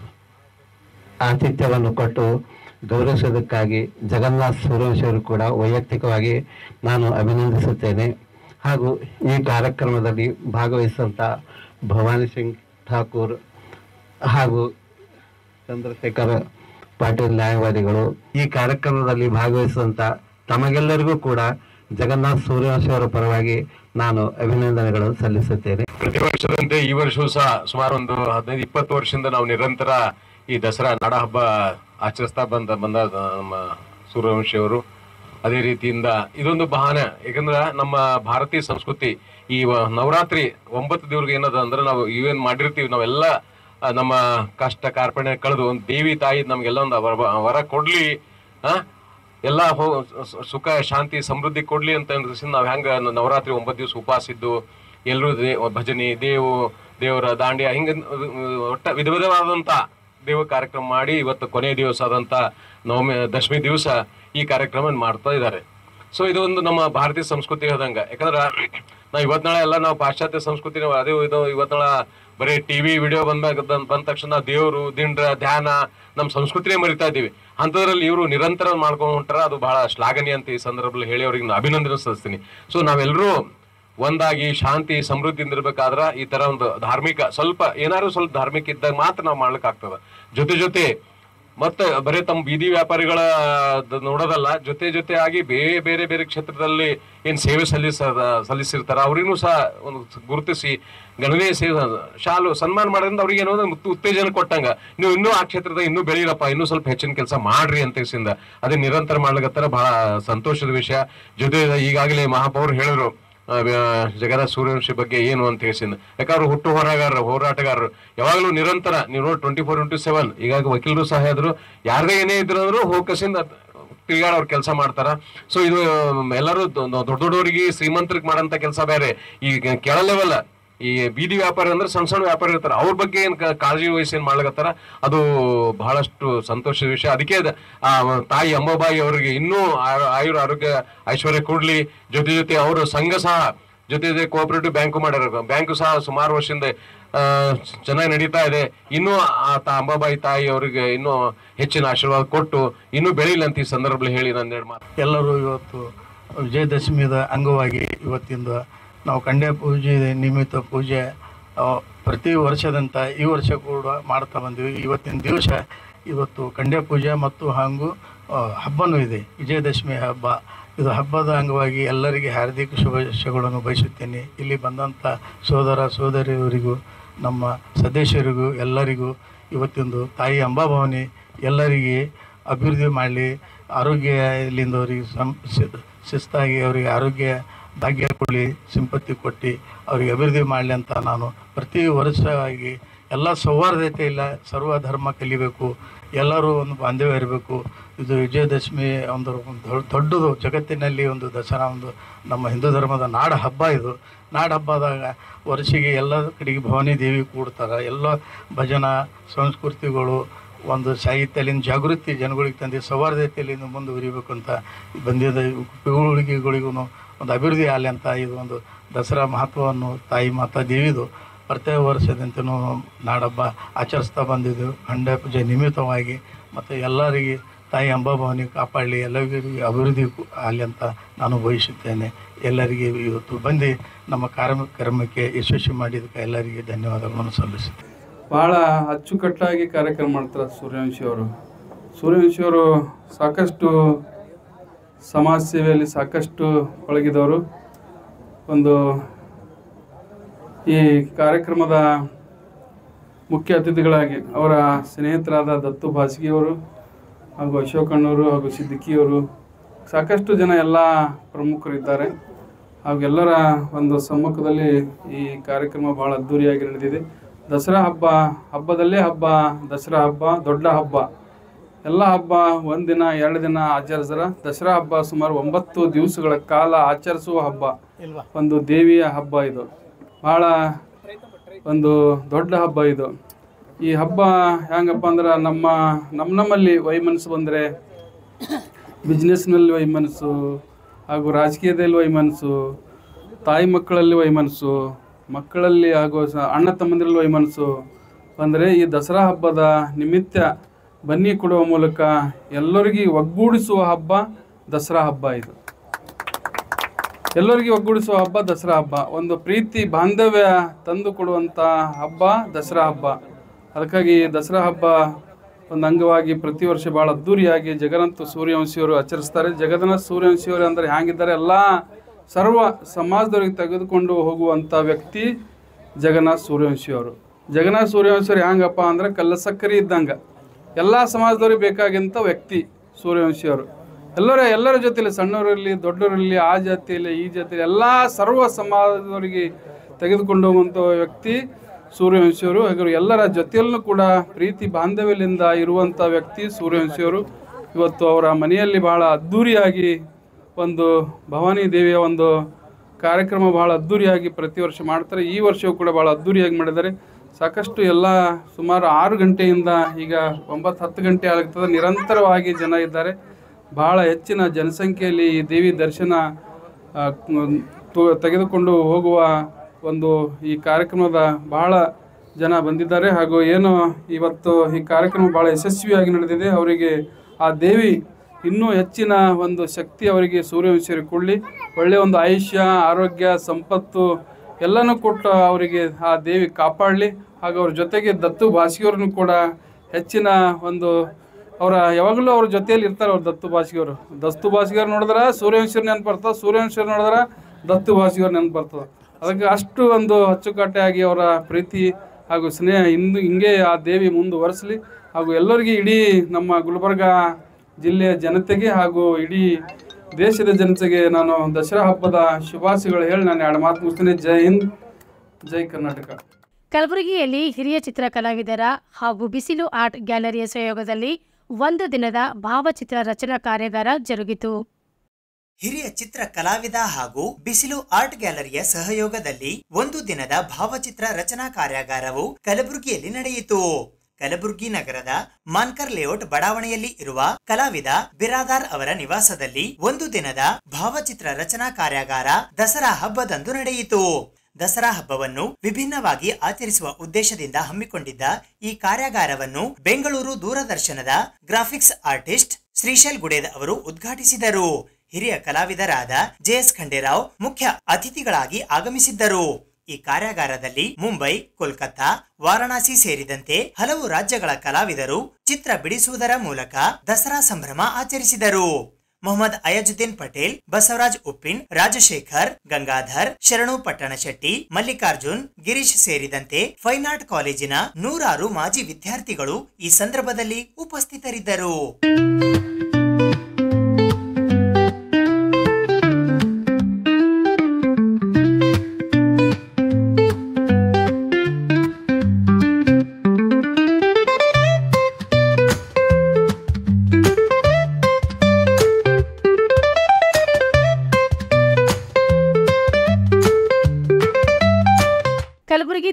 [SPEAKER 7] ಆತಿಥ್ಯವನ್ನು ಕೊಟ್ಟು ಗೌರವಿಸುವುದಕ್ಕಾಗಿ ಜಗನ್ನಾಥ್ ಸೂರ್ಯವಂಶಿ ಅವರು ಕೂಡ ವೈಯಕ್ತಿಕವಾಗಿ ನಾನು ಅಭಿನಂದಿಸುತ್ತೇನೆ ಹಾಗೂ ಈ ಕಾರ್ಯಕ್ರಮದಲ್ಲಿ ಭಾಗವಹಿಸಿದಂಥ ಭವಾನಿ ಸಿಂಗ್ ಠಾಕೂರ್ ಹಾಗೂ ಚಂದ್ರಶೇಖರ್ ಪಾಟೀಲ್ ನ್ಯಾಯವಾದಿಗಳು ಈ ಕಾರ್ಯಕ್ರಮದಲ್ಲಿ ಭಾಗವಹಿಸಿದಂಥ ತಮಗೆಲ್ಲರಿಗೂ ಕೂಡ ಜಗನ್ನಾಥ್ ಸೂರ್ಯವಂಶಿ ಅವರ ಪರವಾಗಿ ನಾನು ಅಭಿನಂದನೆಗಳನ್ನು ಸಲ್ಲಿಸುತ್ತೇನೆ
[SPEAKER 8] ಪ್ರತಿ ವರ್ಷದಂತೆ ಈ ವರ್ಷವೂ ಸಹ ಸುಮಾರು ಒಂದು ಹದಿನೈದು ಇಪ್ಪತ್ತು ವರ್ಷದಿಂದ ನಾವು ನಿರಂತರ ಈ ದಸರಾ ನಾಡ ಹಬ್ಬ ಆಚರಿಸ್ತಾ ಬಂದ ಬಂದ ನಮ್ಮ ಸೂರ್ಯವಂಶಿ ಅವರು ಅದೇ ರೀತಿಯಿಂದ ಇದೊಂದು ಬಹಾನೆ ಯಾಕಂದ್ರೆ ನಮ್ಮ ಭಾರತೀಯ ಸಂಸ್ಕೃತಿ ಈ ವ- ನವರಾತ್ರಿ ಒಂಬತ್ತು ದಿವ್ರಿಗೆ ಏನದ ಅಂದ್ರೆ ನಾವು ಇವೇನ್ ಮಾಡಿರ್ತೀವಿ ನಾವೆಲ್ಲ ಆ, ನಮ್ಮ ಕಷ್ಟ ಕಾರ್ಪಣ್ಯ ಕಳೆದು ಒಂದು ದೇವಿ ತಾಯಿ ನಮ್ಗೆಲ್ಲ ಒಂದು ವರ ವರ ಕೊಡ್ಲಿ ಆ ಎಲ್ಲ ಹೋ ಸು- ಸುಖ ಶಾಂತಿ ಸಮೃದ್ಧಿ ಕೊಡ್ಲಿ ಅಂತ ಅನ್ಸಿ ನಾವು ಹೆಂಗ ನವರಾತ್ರಿ ಒಂಬತ್ತು ದಿವಸ ಉಪವಾಸ ಇದ್ದು ಎಲ್ಲರೂ ದೇ ಭಜನೆ ದೇವು ದೇವರ ದಾಂಡ್ಯ ಹಿಂಗ ಒಟ್ಟ ವಿಧ ವಿಧವಾದಂತ ದೇವ ಕಾರ್ಯಕ್ರಮ ಮಾಡಿ ಇವತ್ತು ಕೊನೆಯ ದಿವಸ ಆದಂತ ನವಮಿ ದಶಮಿ ದಿವಸ ಈ ಕಾರ್ಯಕ್ರಮ ಮಾಡ್ತಾ ಇದ್ದಾರೆ ಸೊ ಇದು ಒಂದು ನಮ್ಮ ಭಾರತೀಯ ಸಂಸ್ಕೃತಿ ಆದಂಗ ಯಾಕಂದ್ರ ನಾವು ಇವತ್ನಾಳೆ ಎಲ್ಲ ನಾವು ಪಾಶ್ಚಾತ್ಯ ಸಂಸ್ಕೃತಿ ನಾವು ಅದೇ ಇದು ಇವತ್ನಾಳ ಬರೀ ಟಿವಿ ವಿಡಿಯೋ ಬಂದಾಗ ಬಂದ ತಕ್ಷಣ ದೇವರು ದಿಂಡ್ರ ಧ್ಯಾನ ನಮ್ಮ ಸಂಸ್ಕೃತಿನೇ ಮರಿತಾ ಇದ್ದೀವಿ ಅಂಥದ್ರಲ್ಲಿ ಇವರು ನಿರಂತರ ಮಾಡ್ಕೊಂಡು ಹೊಂಟಾರ ಅದು ಬಹಳ ಶ್ಲಾಘನೀಯ ಅಂತ ಈ ಸಂದರ್ಭದಲ್ಲಿ ಹೇಳಿ ಅವ್ರಿಗೆ ನಾನು ಅಭಿನಂದನೆ ಸಲ್ಲಿಸ್ತೀನಿ ಸೊ ನಾವೆಲ್ಲರೂ ಒಂದಾಗಿ ಶಾಂತಿ ಸಮೃದ್ಧಿಯಿಂದ ಇರ್ಬೇಕಾದ್ರ ಈ ತರ ಒಂದು ಧಾರ್ಮಿಕ ಸ್ವಲ್ಪ ಏನಾದ್ರು ಸ್ವಲ್ಪ ಧಾರ್ಮಿಕ ಇದ್ದಾಗ ಮಾತ್ರ ನಾವು ಮಾಡ್ಲಿಕ್ಕೆ ಆಗ್ತದ ಜೊತೆ ಜೊತೆ ಮತ್ತೆ ಬರೀ ತಮ್ಮ ಬೀದಿ ವ್ಯಾಪಾರಿಗಳ ದ- ನೋಡೋದಲ್ಲ ಜೊತೆ ಜೊತೆ ಆಗಿ ಬೇರೆ ಬೇರೆ ಬೇರೆ ಕ್ಷೇತ್ರದಲ್ಲಿ ಏನ್ ಸೇವೆ ಸಲ್ಲಿಸ ಸಲ್ಲಿಸಿರ್ತಾರ ಅವ್ರಿಗೂ ಸಹ ಒಂದು ಗುರುತಿಸಿ ಗಣನೀಯ ಸೇವೆ ಶಾಲು ಸನ್ಮಾನ ಮಾಡೋದ್ರಿಂದ ಅವ್ರಿಗೆ ಏನೋ ಒಂದು ಉತ್ತೇಜನ ಕೊಟ್ಟಂಗ ನೀವು ಇನ್ನೂ ಆ ಕ್ಷೇತ್ರದಾಗ ಇನ್ನೂ ಬೆಳೀರಪ್ಪ ಇನ್ನೂ ಸ್ವಲ್ಪ ಹೆಚ್ಚಿನ ಕೆಲಸ ಮಾಡ್ರಿ ಅಂತ ತಿಳಿಸಿಂದ ಅದೇ ನಿರಂತರ ಮಾಡ್ಲಿಕತ್ತಾರ ಬಹಳ ಸಂತೋಷದ ವಿಷಯ ಜೊತೆ ಈಗಾಗಲೇ ಮಹಾಪೌರ್ ಹೇಳಿದ್ರು ಆ, ವ್ಯ- ಜಗನ್ನಾಥ ಸೂರ್ಯವಂಶಿ ಬಗ್ಗೆ ಏನು ಅಂತ ಹೇಳಿಸಿದ ಯಾಕಂದ್ರೆ ಹುಟ್ಟು ಹೋರಾಗಾರರು ಹೋರಾಟಗಾರರು ಯಾವಾಗಲೂ ನಿರಂತರ ನೀವು ನೋಡಿ ಟ್ವೆಂಟಿ ಫೋರ್ ಇಂಟು ಸೆವೆನ್ ಈಗ ವಕೀಲರು ಸಹ ಇದ್ರು ಯಾರದೇ ಏನೇ ಇದ್ರು ಅಂದ್ರು ಹೋಗಸಿಂದ ತಿರುಗಾಡ ಅವ್ರ ಕೆಲಸ ಮಾಡ್ತಾರ ಸೊ ಇದು ಮ್, ಎಲ್ಲರೂ ದೊ- ದೊ- ದೊಡ್ಡ ದೊಡ್ಡವರಿಗೆ ಶ್ರೀಮಂತರಿಗೆ ಮಾಡಂತ ಕೆಲಸ ಬೇರೆ ಈ ಕೆಳ ಲೆವೆಲ್ ಈ ಬೀದಿ ವ್ಯಾಪಾರಿ ಅಂದ್ರೆ ಸಣ್ಣ ಸಣ್ಣ ವ್ಯಾಪಾರಿ ಇರ್ತಾರೆ ಅವ್ರ ಬಗ್ಗೆ ಏನ್ ಕ- ಕಾಳಜಿ ವಹಿಸಿ ಏನ್ ಮಾಡ್ಲಕತ್ತಾರ ಅದು ಬಹಳಷ್ಟು ಸಂತೋಷದ ವಿಷಯ ಅದಕ್ಕೆ ಅದ- ಆ ತಾಯಿ ಅಂಬಾಬಾಯಿ ಅವರಿಗೆ ಇನ್ನೂ ಆ- ಆಯುರ ಆರೋಗ್ಯ ಐಶ್ವರ್ಯ ಕೊಡ್ಲಿ ಜೊತೆ ಜೊತೆ ಅವರು ಸಂಘ ಸಹ ಜೊತೆ ಜೊತೆ ಕೋಆಪರೇಟಿವ್ ಬ್ಯಾಂಕು ಮಾಡ್ಯಾರ ಬ್ಯಾಂಕು ಸಹ ಸುಮಾರು ವರ್ಷದಿಂದ ಆ, ಚೆನ್ನಾಗಿ ನಡೀತಾ ಇದೆ ಇನ್ನೂ ಆ ತಾ ಅಂಬಾಬಾಯಿ ತಾಯಿ ಅವರಿಗೆ ಇನ್ನೂ ಹೆಚ್ಚಿನ ಆಶೀರ್ವಾದ ಕೊಟ್ಟು ಇನ್ನೂ ಬೆಳೀಲಿ ಅಂತ ಈ ಸಂದರ್ಭದಲ್ಲಿ ಹೇಳಿ ನಾನು ಎರಡು ಮಾತು
[SPEAKER 9] ಎಲ್ಲರೂ ಇವತ್ತು ವಿಜಯದಶಮಿದ ಅಂಗವಾಗಿ ಇವತ್ತಿಂದ ನಾವು ಕಂಡೆ ಪೂಜೆ ನಿಮಿತ್ತ ಪೂಜೆ ಆ, ಪ್ರತಿ ವರ್ಷದಂತ ಈ ವರ್ಷ ಕೂಡ ಮಾಡ್ತಾ ಬಂದ್ವಿ ಇವತ್ತಿನ ದಿವಸ ಇವತ್ತು ಕಂಡೆ ಪೂಜೆ ಮತ್ತು ಹಾಗೂ ಆ, ಹಬ್ಬನೂ ಇದೆ ವಿಜಯದಶಮಿ ಹಬ್ಬ ಇದು ಹಬ್ಬದ ಅಂಗವಾಗಿ ಎಲ್ಲರಿಗೆ ಹಾರ್ದಿಕ ಶುಭಾಶಯಗಳನ್ನು ಬಯಸುತ್ತೇನೆ ಇಲ್ಲಿ ಬಂದಂಥ ಸೋದರ ಸೋದರಿಯವರಿಗೂ ನಮ್ಮ ಸದಸ್ಯರಿಗೂ ಎಲ್ಲರಿಗೂ ಇವತ್ತಿಂದು ತಾಯಿ ಅಂಬಾಭವಾನಿ ಎಲ್ಲರಿಗೆ ಅಭಿವೃದ್ಧಿ ಮಾಡಲಿ ಆರೋಗ್ಯ ಇಲ್ಲಿಂದ ಅವರಿಗೆ ಸಂ ಶಿಸ್ತಾಗಿ ಅವರಿಗೆ ಆರೋಗ್ಯ ಭಾಗ್ಯ ಕೊಡಲಿ ಸಿಂಪತ್ತಿ ಕೊಟ್ಟು ಅವ್ರಿಗೆ ಅಭಿವೃದ್ಧಿ ಮಾಡಲಿ ಅಂತ ನಾನು ಪ್ರತಿ ವರ್ಷ ಆಗಿ ಎಲ್ಲ ಸೌಹಾರ್ದತೆ ಇಲ್ಲ ಸರ್ವ ಧರ್ಮ ಕಲಿಬೇಕು ಎಲ್ಲರೂ ಒಂದು ಬಾಂಧವ್ಯ ಇರಬೇಕು ಇದು ವಿಜಯದಶಮಿ ಒಂದು ದೊಡ್ಡ ದೊಡ್ಡದು ಜಗತ್ತಿನಲ್ಲಿ ಒಂದು ದಸರಾ ಒಂದು ನಮ್ಮ ಹಿಂದೂ ಧರ್ಮದ ನಾಡ ಹಬ್ಬ ಇದು ನಾಡ ಹಬ್ಬದಾಗ ವರ್ಷಿಗೆ ಎಲ್ಲ ಕಡೆಗೆ ಭವಾನಿ ದೇವಿ ಕೂಡ್ತಾರೆ ಎಲ್ಲ ಭಜನ ಸಂಸ್ಕೃತಿಗಳು ಒಂದು ಸಾಹಿತ್ಯದಿಂದ ಜಾಗೃತಿ ಜನಗಳಿಗೆ ತಂದು ಸೌಹಾರ್ದತೆಯಿಂದ ಮುಂದುವರಿಬೇಕು ಅಂತ ಬಂದಿದ್ದ ಪೀಳಿಗೆಗಳಿಗೂ ಒಂದು ಅಭಿವೃದ್ಧಿ ಆಗಲಿ ಅಂತ ಇದು ಒಂದು ದಸರಾ ಮಹತ್ವವನ್ನು ತಾಯಿ ಮಾತಾ ದೇವಿದು ಪ್ರತಿ ವರ್ಷದಂತೆಯೂ ನಾಡಹಬ್ಬ ಆಚರಿಸ್ತಾ ಬಂದಿದ್ದು ಖಂಡ ಪೂಜೆ ನಿಮಿತ್ತವಾಗಿ ಮತ್ತು ಎಲ್ಲರಿಗೆ ತಾಯಿ ಅಂಬಾಭವಾನಿ ಕಾಪಾಡಲಿ ಎಲ್ಲರಿಗೂ ಅಭಿವೃದ್ಧಿ ಆಗಲಿ ಅಂತ ನಾನು ಬಯಸುತ್ತೇನೆ ಎಲ್ಲರಿಗೆ ಇವತ್ತು ಬಂದು ನಮ್ಮ ಕಾರ್ಯಕ್ರಮಕ್ಕೆ ಯಶಸ್ವಿ ಮಾಡಿದ್ದಕ್ಕೆ ಎಲ್ಲರಿಗೆ ಧನ್ಯವಾದಗಳನ್ನು ಸಲ್ಲಿಸುತ್ತೇನೆ
[SPEAKER 10] ಭಾಳ ಅಚ್ಚುಕಟ್ಟಾಗಿ ಕಾರ್ಯಕ್ರಮ ಮಾಡ್ತಾರೆ ಸೂರ್ಯವಂಶಿ ಅವರು ಸೂರ್ಯವಂಶಿ ಅವರು ಸಾಕಷ್ಟು ಸಮಾಜ ಸೇವೆಯಲ್ಲಿ ಸಾಕಷ್ಟು ಪಳಗಿದವರು ಒಂದು ಈ ಕಾರ್ಯಕ್ರಮದ ಮುಖ್ಯ ಅತಿಥಿಗಳಾಗಿ ಅವರ ಸ್ನೇಹಿತರಾದ ದತ್ತು ಬಾಸಿಗೆಯವರು ಹಾಗೂ ಅಶೋಕಣ್ಣವರು ಹಾಗೂ ಸಿದ್ದಿಕಿಯವರು ಸಾಕಷ್ಟು ಜನ ಎಲ್ಲ ಪ್ರಮುಖರಿದ್ದಾರೆ ಹಾಗೂ ಎಲ್ಲರ ಒಂದು ಸಮ್ಮುಖದಲ್ಲಿ ಈ ಕಾರ್ಯಕ್ರಮ ಭಾಳ ಅದ್ಧೂರಿಯಾಗಿ ನಡೆದಿದೆ ದಸರಾ ಹಬ್ಬ ಹಬ್ಬದಲ್ಲೇ ಹಬ್ಬ ದಸರಾ ಹಬ್ಬ ದೊಡ್ಡ ಹಬ್ಬ ಎಲ್ಲ ಹಬ್ಬ ಒಂದಿನ ಎರಡು ದಿನ ಆಚರಿಸ್ರ ದಸರಾ ಹಬ್ಬ ಸುಮಾರು ಒಂಬತ್ತು ದಿವಸಗಳ ಕಾಲ ಆಚರಿಸುವ ಹಬ್ಬ ಒಂದು ದೇವಿಯ ಹಬ್ಬ ಇದು ಭಾಳ ಒಂದು ದೊಡ್ಡ ಹಬ್ಬ ಇದು ಈ ಹಬ್ಬ ಹೆಂಗಪ್ಪ ಅಂದ್ರೆ ನಮ್ಮ ನಮ್ಮ ನಮ್ಮಲ್ಲಿ ವೈಮನಸ್ಸು ಬಂದರೆ ಬಿಸ್ನೆಸ್ನಲ್ಲಿ ವೈಮನಸ್ಸು ಹಾಗೂ ರಾಜಕೀಯದಲ್ಲಿ ವೈಮನಸ್ಸು ತಾಯಿ ಮಕ್ಕಳಲ್ಲಿ ವೈಮನಸ್ಸು ಮಕ್ಕಳಲ್ಲಿ ಹಾಗೂ ಸ- ಅಣ್ಣ ತಮ್ಮಂದಿರಲ್ಲಿ ವೈಮನಸ್ಸು ಅಂದರೆ ಈ ದಸರಾ ಹಬ್ಬದ ನಿಮಿತ್ತ ಬನ್ನಿ ಕೊಡುವ ಮೂಲಕ ಎಲ್ಲರಿಗೂ ಒಗ್ಗೂಡಿಸುವ ಹಬ್ಬ ದಸರಾ ಹಬ್ಬ ಇದು ಎಲ್ಲರಿಗೂ ಒಗ್ಗೂಡಿಸುವ ಹಬ್ಬ ದಸರಾ ಹಬ್ಬ ಒಂದು ಪ್ರೀತಿ ಬಾಂಧವ್ಯ ತಂದು ಕೊಡುವಂಥ ಹಬ್ಬ ದಸರಾ ಹಬ್ಬ ಅದಕ್ಕಾಗಿ ದಸರಾ ಹಬ್ಬ ಒಂದು ಅಂಗವಾಗಿ ಪ್ರತಿ ವರ್ಷ ಭಾಳ ಅದ್ಧೂರಿಯಾಗಿ ಜಗನ್ನಾಥ ಸೂರ್ಯವಂಶಿಯವರು ಆಚರಿಸ್ತಾರೆ ಜಗನ್ನಾಥ ಸೂರ್ಯವಂಶಿಯವರು ಅಂದರೆ ಹ್ಯಾಂಗಿದ್ದಾರೆ ಎಲ್ಲ ಸರ್ವ ಸಮಾಜದವರಿಗೆ ತೆಗೆದುಕೊಂಡು ಹೋಗುವಂಥ ವ್ಯಕ್ತಿ ಜಗನ್ನಾಥ ಸೂರ್ಯವಂಶಿಯವರು ಜಗನ್ನಾಥ ಸೂರ್ಯವಂಶಿಯವರು ಹ್ಯಾಂಗಪ್ಪ ಅಂದ್ರೆ ಕಲ್ಲ ಸಕ್ಕರೆ ಇದ್ದಂಗೆ ಎಲ್ಲ ಸಮಾಜದವ್ರಿಗೆ ಬೇಕಾಗಿಂಥ ವ್ಯಕ್ತಿ ಸೂರ್ಯವಂಶಿಯವರು ಎಲ್ಲರ ಎಲ್ಲರ ಜೊತೆಲಿ ಸಣ್ಣವರಲ್ಲಿ ದೊಡ್ಡವರಲ್ಲಿ ಆ ಜಾತಿಯಲ್ಲಿ ಈ ಜಾತಿಯಲ್ಲಿ ಎಲ್ಲ ಸರ್ವ ಸಮಾಜದವರಿಗೆ ತೆಗೆದುಕೊಂಡು ಹೋಗುವಂಥ ವ್ಯಕ್ತಿ ಸೂರ್ಯವಂಶಿಯವರು ಹಾಗೂ ಎಲ್ಲರ ಜೊತೆಯಲ್ಲೂ ಕೂಡ ಪ್ರೀತಿ ಬಾಂಧವ್ಯದಿಂದ ಇರುವಂಥ ವ್ಯಕ್ತಿ ಸೂರ್ಯವಂಶಿಯವರು ಇವತ್ತು ಅವರ ಮನೆಯಲ್ಲಿ ಬಹಳ ಅದ್ಧೂರಿಯಾಗಿ ಒಂದು ಭವಾನಿ ದೇವಿಯ ಒಂದು ಕಾರ್ಯಕ್ರಮ ಬಹಳ ಅದ್ಧೂರಿಯಾಗಿ ಪ್ರತಿ ವರ್ಷ ಮಾಡ್ತಾರೆ ಈ ವರ್ಷವೂ ಕೂಡ ಭಾಳ ಅದ್ಧೂರಿಯಾಗಿ ಮಾಡಿದ್ದಾರೆ ಸಾಕಷ್ಟು ಎಲ್ಲ ಸುಮಾರು ಆರು ಗಂಟೆಯಿಂದ ಈಗ ಒಂಬತ್ತು ಹತ್ತು ಗಂಟೆ ಆಗ್ತದೆ ನಿರಂತರವಾಗಿ ಜನ ಇದ್ದಾರೆ ಭಾಳ ಹೆಚ್ಚಿನ ಜನಸಂಖ್ಯೆಯಲ್ಲಿ ಈ ದೇವಿ ದರ್ಶನ ಆ, ತು- ತೆಗೆದುಕೊಂಡು ಹೋಗುವ ಒಂದು ಈ ಕಾರ್ಯಕ್ರಮದ ಬಹಳ ಜನ ಬಂದಿದ್ದಾರೆ ಹಾಗೂ ಏನು ಇವತ್ತು ಈ ಕಾರ್ಯಕ್ರಮ ಭಾಳ ಯಶಸ್ವಿಯಾಗಿ ನಡೆದಿದೆ ಅವರಿಗೆ ಆ ದೇವಿ ಇನ್ನೂ ಹೆಚ್ಚಿನ ಒಂದು ಶಕ್ತಿ ಅವರಿಗೆ ಸೂರ್ಯವಂಶರಿಗೆ ಕೊಡಲಿ ಒಳ್ಳೆಯ ಒಂದು ಆಯುಷ್ಯ ಆರೋಗ್ಯ ಸಂಪತ್ತು ಎಲ್ಲನೂ ಕೊಟ್ಟು ಅವರಿಗೆ ಆ ದೇವಿ ಕಾಪಾಡಲಿ ಹಾಗೂ ಅವ್ರ ಜೊತೆಗೆ ದತ್ತು ಭಾಷಿಯವ್ರನ್ನು ಕೂಡ ಹೆಚ್ಚಿನ ಒಂದು ಅವರ ಯಾವಾಗಲೂ ಅವ್ರ ಜೊತೆಯಲ್ಲಿ ಇರ್ತಾರೆ ಅವ್ರು ದತ್ತು ಭಾಷಿಗವರು ದತ್ತು ಭಾಷಿಗರು ನೋಡಿದ್ರೆ ಸೂರ್ಯವಂಶರು ನೆನಪು ಬರ್ತದೆ ಸೂರ್ಯವಂಶರು ನೋಡಿದ್ರೆ ದತ್ತು ಭಾಷಿಗರು ನೆನಪು ಬರ್ತದೆ ಅದಕ್ಕೆ ಅಷ್ಟು ಒಂದು ಅಚ್ಚುಕಟ್ಟಾಗಿ ಅವರ ಪ್ರೀತಿ ಹಾಗೂ ಸ್ನೇಹ ಇಂದು ಹಿಂಗೆ ಆ ದೇವಿ ಮುಂದುವರಿಸಲಿ ಹಾಗೂ ಎಲ್ಲರಿಗೂ ಇಡೀ ನಮ್ಮ ಗುಲ್ಬರ್ಗ ಜಿಲ್ಲೆಯ ಜನತೆಗೆ ಹಾಗೂ ಇಡೀ ದೇಶದ ಜನತೆಗೆ ನಾನು ದಸರಾ ಹಬ್ಬದ ಶುಭಾಶಯಗಳು ಹೇಳಿ ನಾನು ಎರಡು ಮಾತು ಮುಗಿಸ್ತೀನಿ ಜೈ ಹಿಂದ್ ಜೈ ಕರ್ನಾಟಕ
[SPEAKER 4] ಕಲಬುರಗಿಯಲ್ಲಿ ಹಿರಿಯ ಚಿತ್ರ ಕಲಾವಿದರ ಹಾಗೂ ಬಿಸಿಲು ಆರ್ಟ್ ಗ್ಯಾಲರಿಯ ಸಹಯೋಗದಲ್ಲಿ ಒಂದು ದಿನದ ಭಾವಚಿತ್ರ ರಚನಾ ಕಾರ್ಯಾಗಾರ ಜರುಗಿತು
[SPEAKER 2] ಹಿರಿಯ ಚಿತ್ರ ಕಲಾವಿದ ಹಾಗೂ ಬಿಸಿಲು ಆರ್ಟ್ ಗ್ಯಾಲರಿಯ ಸಹಯೋಗದಲ್ಲಿ ಒಂದು ದಿನದ ಭಾವಚಿತ್ರ ರಚನಾ ಕಾರ್ಯಾಗಾರವು ಕಲಬುರಗಿಯಲ್ಲಿ ನಡೆಯಿತು ಕಲಬುರಗಿ ನಗರದ ಮಾನ್ಕರ್ ಲೇಔಟ್ ಬಡಾವಣೆಯಲ್ಲಿ ಇರುವ ಕಲಾವಿದ ಬಿರಾದಾರ್ ಅವರ ನಿವಾಸದಲ್ಲಿ ಒಂದು ದಿನದ ಭಾವಚಿತ್ರ ರಚನಾ ಕಾರ್ಯಾಗಾರ ದಸರಾ ಹಬ್ಬದಂದು ನಡೆಯಿತು ದಸರಾ ಹಬ್ಬವನ್ನು ವಿಭಿನ್ನವಾಗಿ ಆಚರಿಸುವ ಉದ್ದೇಶದಿಂದ ಹಮ್ಮಿಕೊಂಡಿದ್ದ ಈ ಕಾರ್ಯಾಗಾರವನ್ನು ಬೆಂಗಳೂರು ದೂರದರ್ಶನದ ಗ್ರಾಫಿಕ್ಸ್ ಆರ್ಟಿಸ್ಟ್ ಶ್ರೀಶೈಲ್ ಗುಡೇದ್ ಅವರು ಉದ್ಘಾಟಿಸಿದರು ಹಿರಿಯ ಕಲಾವಿದರಾದ ಜೆಎಸ್ ಖಂಡೇರಾವ್ ಮುಖ್ಯ ಅತಿಥಿಗಳಾಗಿ ಆಗಮಿಸಿದ್ದರು ಈ ಕಾರ್ಯಾಗಾರದಲ್ಲಿ ಮುಂಬೈ ಕೋಲ್ಕತ್ತಾ ವಾರಣಾಸಿ ಸೇರಿದಂತೆ ಹಲವು ರಾಜ್ಯಗಳ ಕಲಾವಿದರು ಚಿತ್ರ ಬಿಡಿಸುವುದರ ಮೂಲಕ ದಸರಾ ಸಂಭ್ರಮ ಆಚರಿಸಿದರು ಮೊಹಮ್ಮದ್ ಅಯಜುದ್ದೀನ್ ಪಟೇಲ್ ಬಸವರಾಜ್ ಉಪ್ಪಿನ್ ರಾಜಶೇಖರ್ ಗಂಗಾಧರ್ ಶರಣು ಪಟ್ಟಣಶೆಟ್ಟಿ ಮಲ್ಲಿಕಾರ್ಜುನ್ ಗಿರೀಶ್ ಸೇರಿದಂತೆ ಫೈನ್ ಆರ್ಟ್ ಕಾಲೇಜಿನ ನೂರಾರು ಮಾಜಿ ವಿದ್ಯಾರ್ಥಿಗಳು ಈ ಸಂದರ್ಭದಲ್ಲಿ ಉಪಸ್ಥಿತರಿದ್ದರು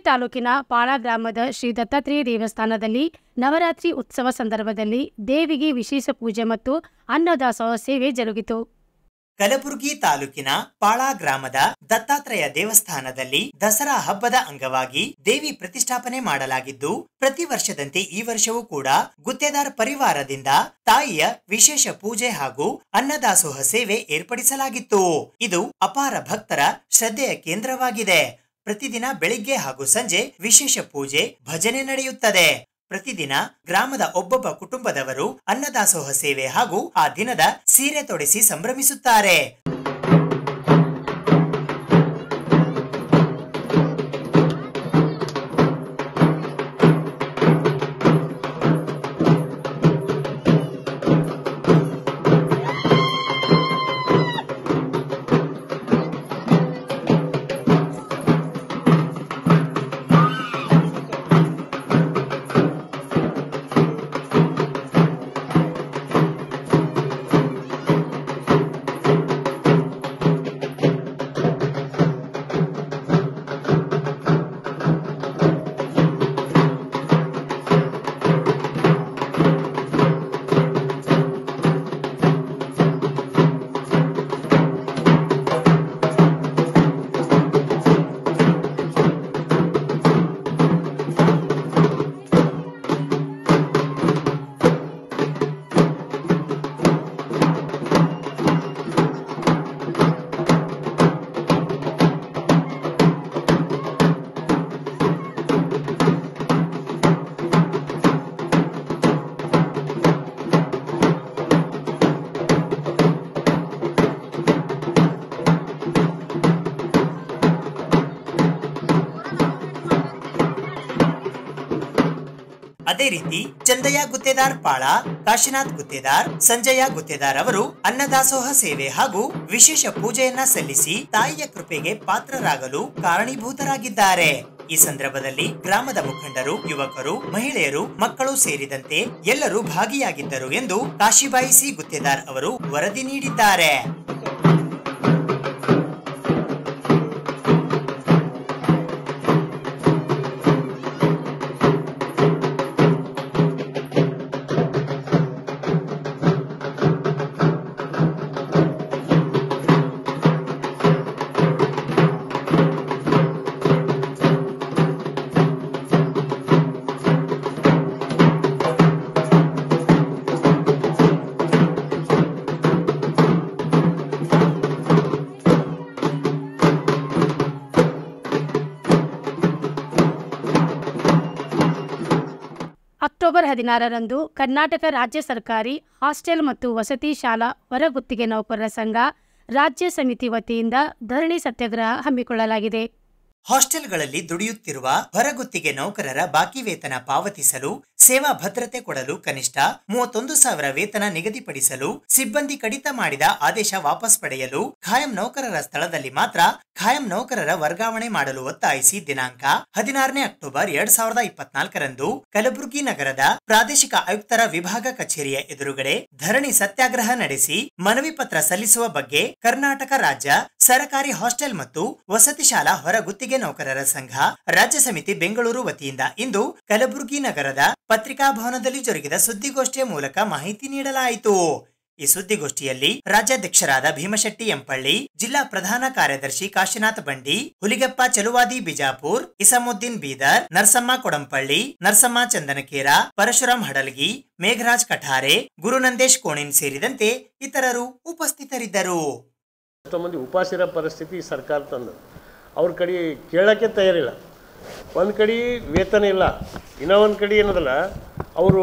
[SPEAKER 4] ತಾಲೂಕಿನ ಪಾಳ ಗ್ರಾಮದ ಶ್ರೀ ದತ್ತಾತ್ರೇಯ ದೇವಸ್ಥಾನದಲ್ಲಿ ನವರಾತ್ರಿ ಉತ್ಸವ ಸಂದರ್ಭದಲ್ಲಿ ದೇವಿಗೆ ವಿಶೇಷ ಪೂಜೆ ಮತ್ತು ಅನ್ನದಾಸೋಹ ಸೇವೆ ಜರುಗಿತು
[SPEAKER 2] ಕಲಬುರಗಿ ತಾಲೂಕಿನ ಪಾಳಾ ಗ್ರಾಮದ ದತ್ತಾತ್ರೇಯ ದೇವಸ್ಥಾನದಲ್ಲಿ ದಸರಾ ಹಬ್ಬದ ಅಂಗವಾಗಿ ದೇವಿ ಪ್ರತಿಷ್ಠಾಪನೆ ಮಾಡಲಾಗಿದ್ದು ಪ್ರತಿ ವರ್ಷದಂತೆ ಈ ವರ್ಷವೂ ಕೂಡ ಗುತ್ತೇದಾರ್ ಪರಿವಾರದಿಂದ ತಾಯಿಯ ವಿಶೇಷ ಪೂಜೆ ಹಾಗೂ ಅನ್ನದಾಸೋಹ ಸೇವೆ ಏರ್ಪಡಿಸಲಾಗಿತ್ತು ಇದು ಅಪಾರ ಭಕ್ತರ ಶ್ರದ್ಧೆಯ ಕೇಂದ್ರವಾಗಿದೆ ಪ್ರತಿದಿನ ಬೆಳಿಗ್ಗೆ ಹಾಗೂ ಸಂಜೆ ವಿಶೇಷ ಪೂಜೆ ಭಜನೆ ನಡೆಯುತ್ತದೆ ಪ್ರತಿದಿನ ಗ್ರಾಮದ ಒಬ್ಬೊಬ್ಬ ಕುಟುಂಬದವರು ಅನ್ನದಾಸೋಹ ಸೇವೆ ಹಾಗೂ ಆ ದಿನದ ಸೀರೆ ತೊಡಿಸಿ ಸಂಭ್ರಮಿಸುತ್ತಾರೆ ಅದೇ ರೀತಿ ಚಂದಯ್ಯ ಗುತ್ತೇದಾರ್ ಪಾಳ ಕಾಶಿನಾಥ್ ಗುತ್ತೇದಾರ್ ಸಂಜಯ ಗುತ್ತೇದಾರ್ ಅವರು ಅನ್ನದಾಸೋಹ ಸೇವೆ ಹಾಗೂ ವಿಶೇಷ ಪೂಜೆಯನ್ನ ಸಲ್ಲಿಸಿ ತಾಯಿಯ ಕೃಪೆಗೆ ಪಾತ್ರರಾಗಲು ಕಾರಣೀಭೂತರಾಗಿದ್ದಾರೆ ಈ ಸಂದರ್ಭದಲ್ಲಿ ಗ್ರಾಮದ ಮುಖಂಡರು ಯುವಕರು ಮಹಿಳೆಯರು ಮಕ್ಕಳು ಸೇರಿದಂತೆ ಎಲ್ಲರೂ ಭಾಗಿಯಾಗಿದ್ದರು ಎಂದು ಕಾಶಿಬಾಯಿ ಸಿ ಗುತ್ತೇದಾರ್ ಅವರು ವರದಿ ನೀಡಿದ್ದಾರೆ
[SPEAKER 4] ಅಕ್ಟೋಬರ್ ಹದಿನಾರರಂದು ಕರ್ನಾಟಕ ರಾಜ್ಯ ಸರ್ಕಾರಿ ಹಾಸ್ಟೆಲ್ ಮತ್ತು ವಸತಿ ಶಾಲಾ ಹೊರಗುತ್ತಿಗೆ ನೌಕರರ ಸಂಘ ರಾಜ್ಯ ಸಮಿತಿ ವತಿಯಿಂದ ಧರಣಿ ಸತ್ಯಾಗ್ರಹ ಹಮ್ಮಿಕೊಳ್ಳಲಾಗಿದೆ
[SPEAKER 2] ಹಾಸ್ಟೆಲ್ಗಳಲ್ಲಿ ದುಡಿಯುತ್ತಿರುವ ಹೊರಗುತ್ತಿಗೆ ನೌಕರರ ಬಾಕಿ ವೇತನ ಪಾವತಿಸಲು ಸೇವಾ ಭದ್ರತೆ ಕೊಡಲು ಕನಿಷ್ಠ ಮೂವತ್ತೊಂದು ಸಾವಿರ ವೇತನ ನಿಗದಿಪಡಿಸಲು ಸಿಬ್ಬಂದಿ ಕಡಿತ ಮಾಡಿದ ಆದೇಶ ವಾಪಸ್ ಪಡೆಯಲು ಖಾಯಂ ನೌಕರರ ಸ್ಥಳದಲ್ಲಿ ಮಾತ್ರ ಖಾಯಂ ನೌಕರರ ವರ್ಗಾವಣೆ ಮಾಡಲು ಒತ್ತಾಯಿಸಿ ದಿನಾಂಕ ಹದಿನಾರನೇ ಅಕ್ಟೋಬರ್ ಎರಡ್ ಸಾವಿರದ ಇಪ್ಪತ್ನಾಲ್ಕರಂದು ಕಲಬುರಗಿ ನಗರದ ಪ್ರಾದೇಶಿಕ ಆಯುಕ್ತರ ವಿಭಾಗ ಕಚೇರಿಯ ಎದುರುಗಡೆ ಧರಣಿ ಸತ್ಯಾಗ್ರಹ ನಡೆಸಿ ಮನವಿ ಪತ್ರ ಸಲ್ಲಿಸುವ ಬಗ್ಗೆ ಕರ್ನಾಟಕ ರಾಜ್ಯ ಸರಕಾರಿ ಹಾಸ್ಟೆಲ್ ಮತ್ತು ವಸತಿ ಶಾಲಾ ಹೊರಗುತ್ತಿಗೆ ನೌಕರರ ಸಂಘ ರಾಜ್ಯ ಸಮಿತಿ ಬೆಂಗಳೂರು ವತಿಯಿಂದ ಇಂದು ಕಲಬುರಗಿ ನಗರದ ಪತ್ರಿಕಾ ಭವನದಲ್ಲಿ ಜರುಗಿದ ಸುದ್ದಿಗೋಷ್ಠಿಯ ಮೂಲಕ ಮಾಹಿತಿ ನೀಡಲಾಯಿತು ಈ ಸುದ್ದಿಗೋಷ್ಠಿಯಲ್ಲಿ ರಾಜ್ಯಾಧ್ಯಕ್ಷರಾದ ಭೀಮಶೆಟ್ಟಿ ಎಂಪಳ್ಳಿ ಜಿಲ್ಲಾ ಪ್ರಧಾನ ಕಾರ್ಯದರ್ಶಿ ಕಾಶಿನಾಥ್ ಬಂಡಿ ಹುಲಿಗಪ್ಪ ಚಲುವಾದಿ ಬಿಜಾಪುರ್ ಇಸಮುದ್ದೀನ್ ಬೀದರ್ ನರಸಮ್ಮ ಕೊಡಂಪಳ್ಳಿ ನರಸಮ್ಮ ಚಂದನಕೇರ ಪರಶುರಾಮ್ ಹಡಲ್ಗಿ ಮೇಘರಾಜ್ ಕಠಾರೆ ಗುರುನಂದೇಶ್ ಕೋಣಿನ್ ಸೇರಿದಂತೆ ಇತರರು ಉಪಸ್ಥಿತರಿದ್ದರು
[SPEAKER 11] ಎಷ್ಟೋ ಮಂದಿ ಉಪವಾಸಿರೋ ಪರಿಸ್ಥಿತಿ ಈ ಸರ್ಕಾರ ತಂದು ಅವ್ರ ಕಡೆ ಕೇಳೋಕ್ಕೆ ತಯಾರಿಲ್ಲ ಒಂದು ಕಡೆ ವೇತನ ಇಲ್ಲ ಇನ್ನೂ ಒಂದು ಕಡೆ ಏನದಲ್ಲ ಅವರು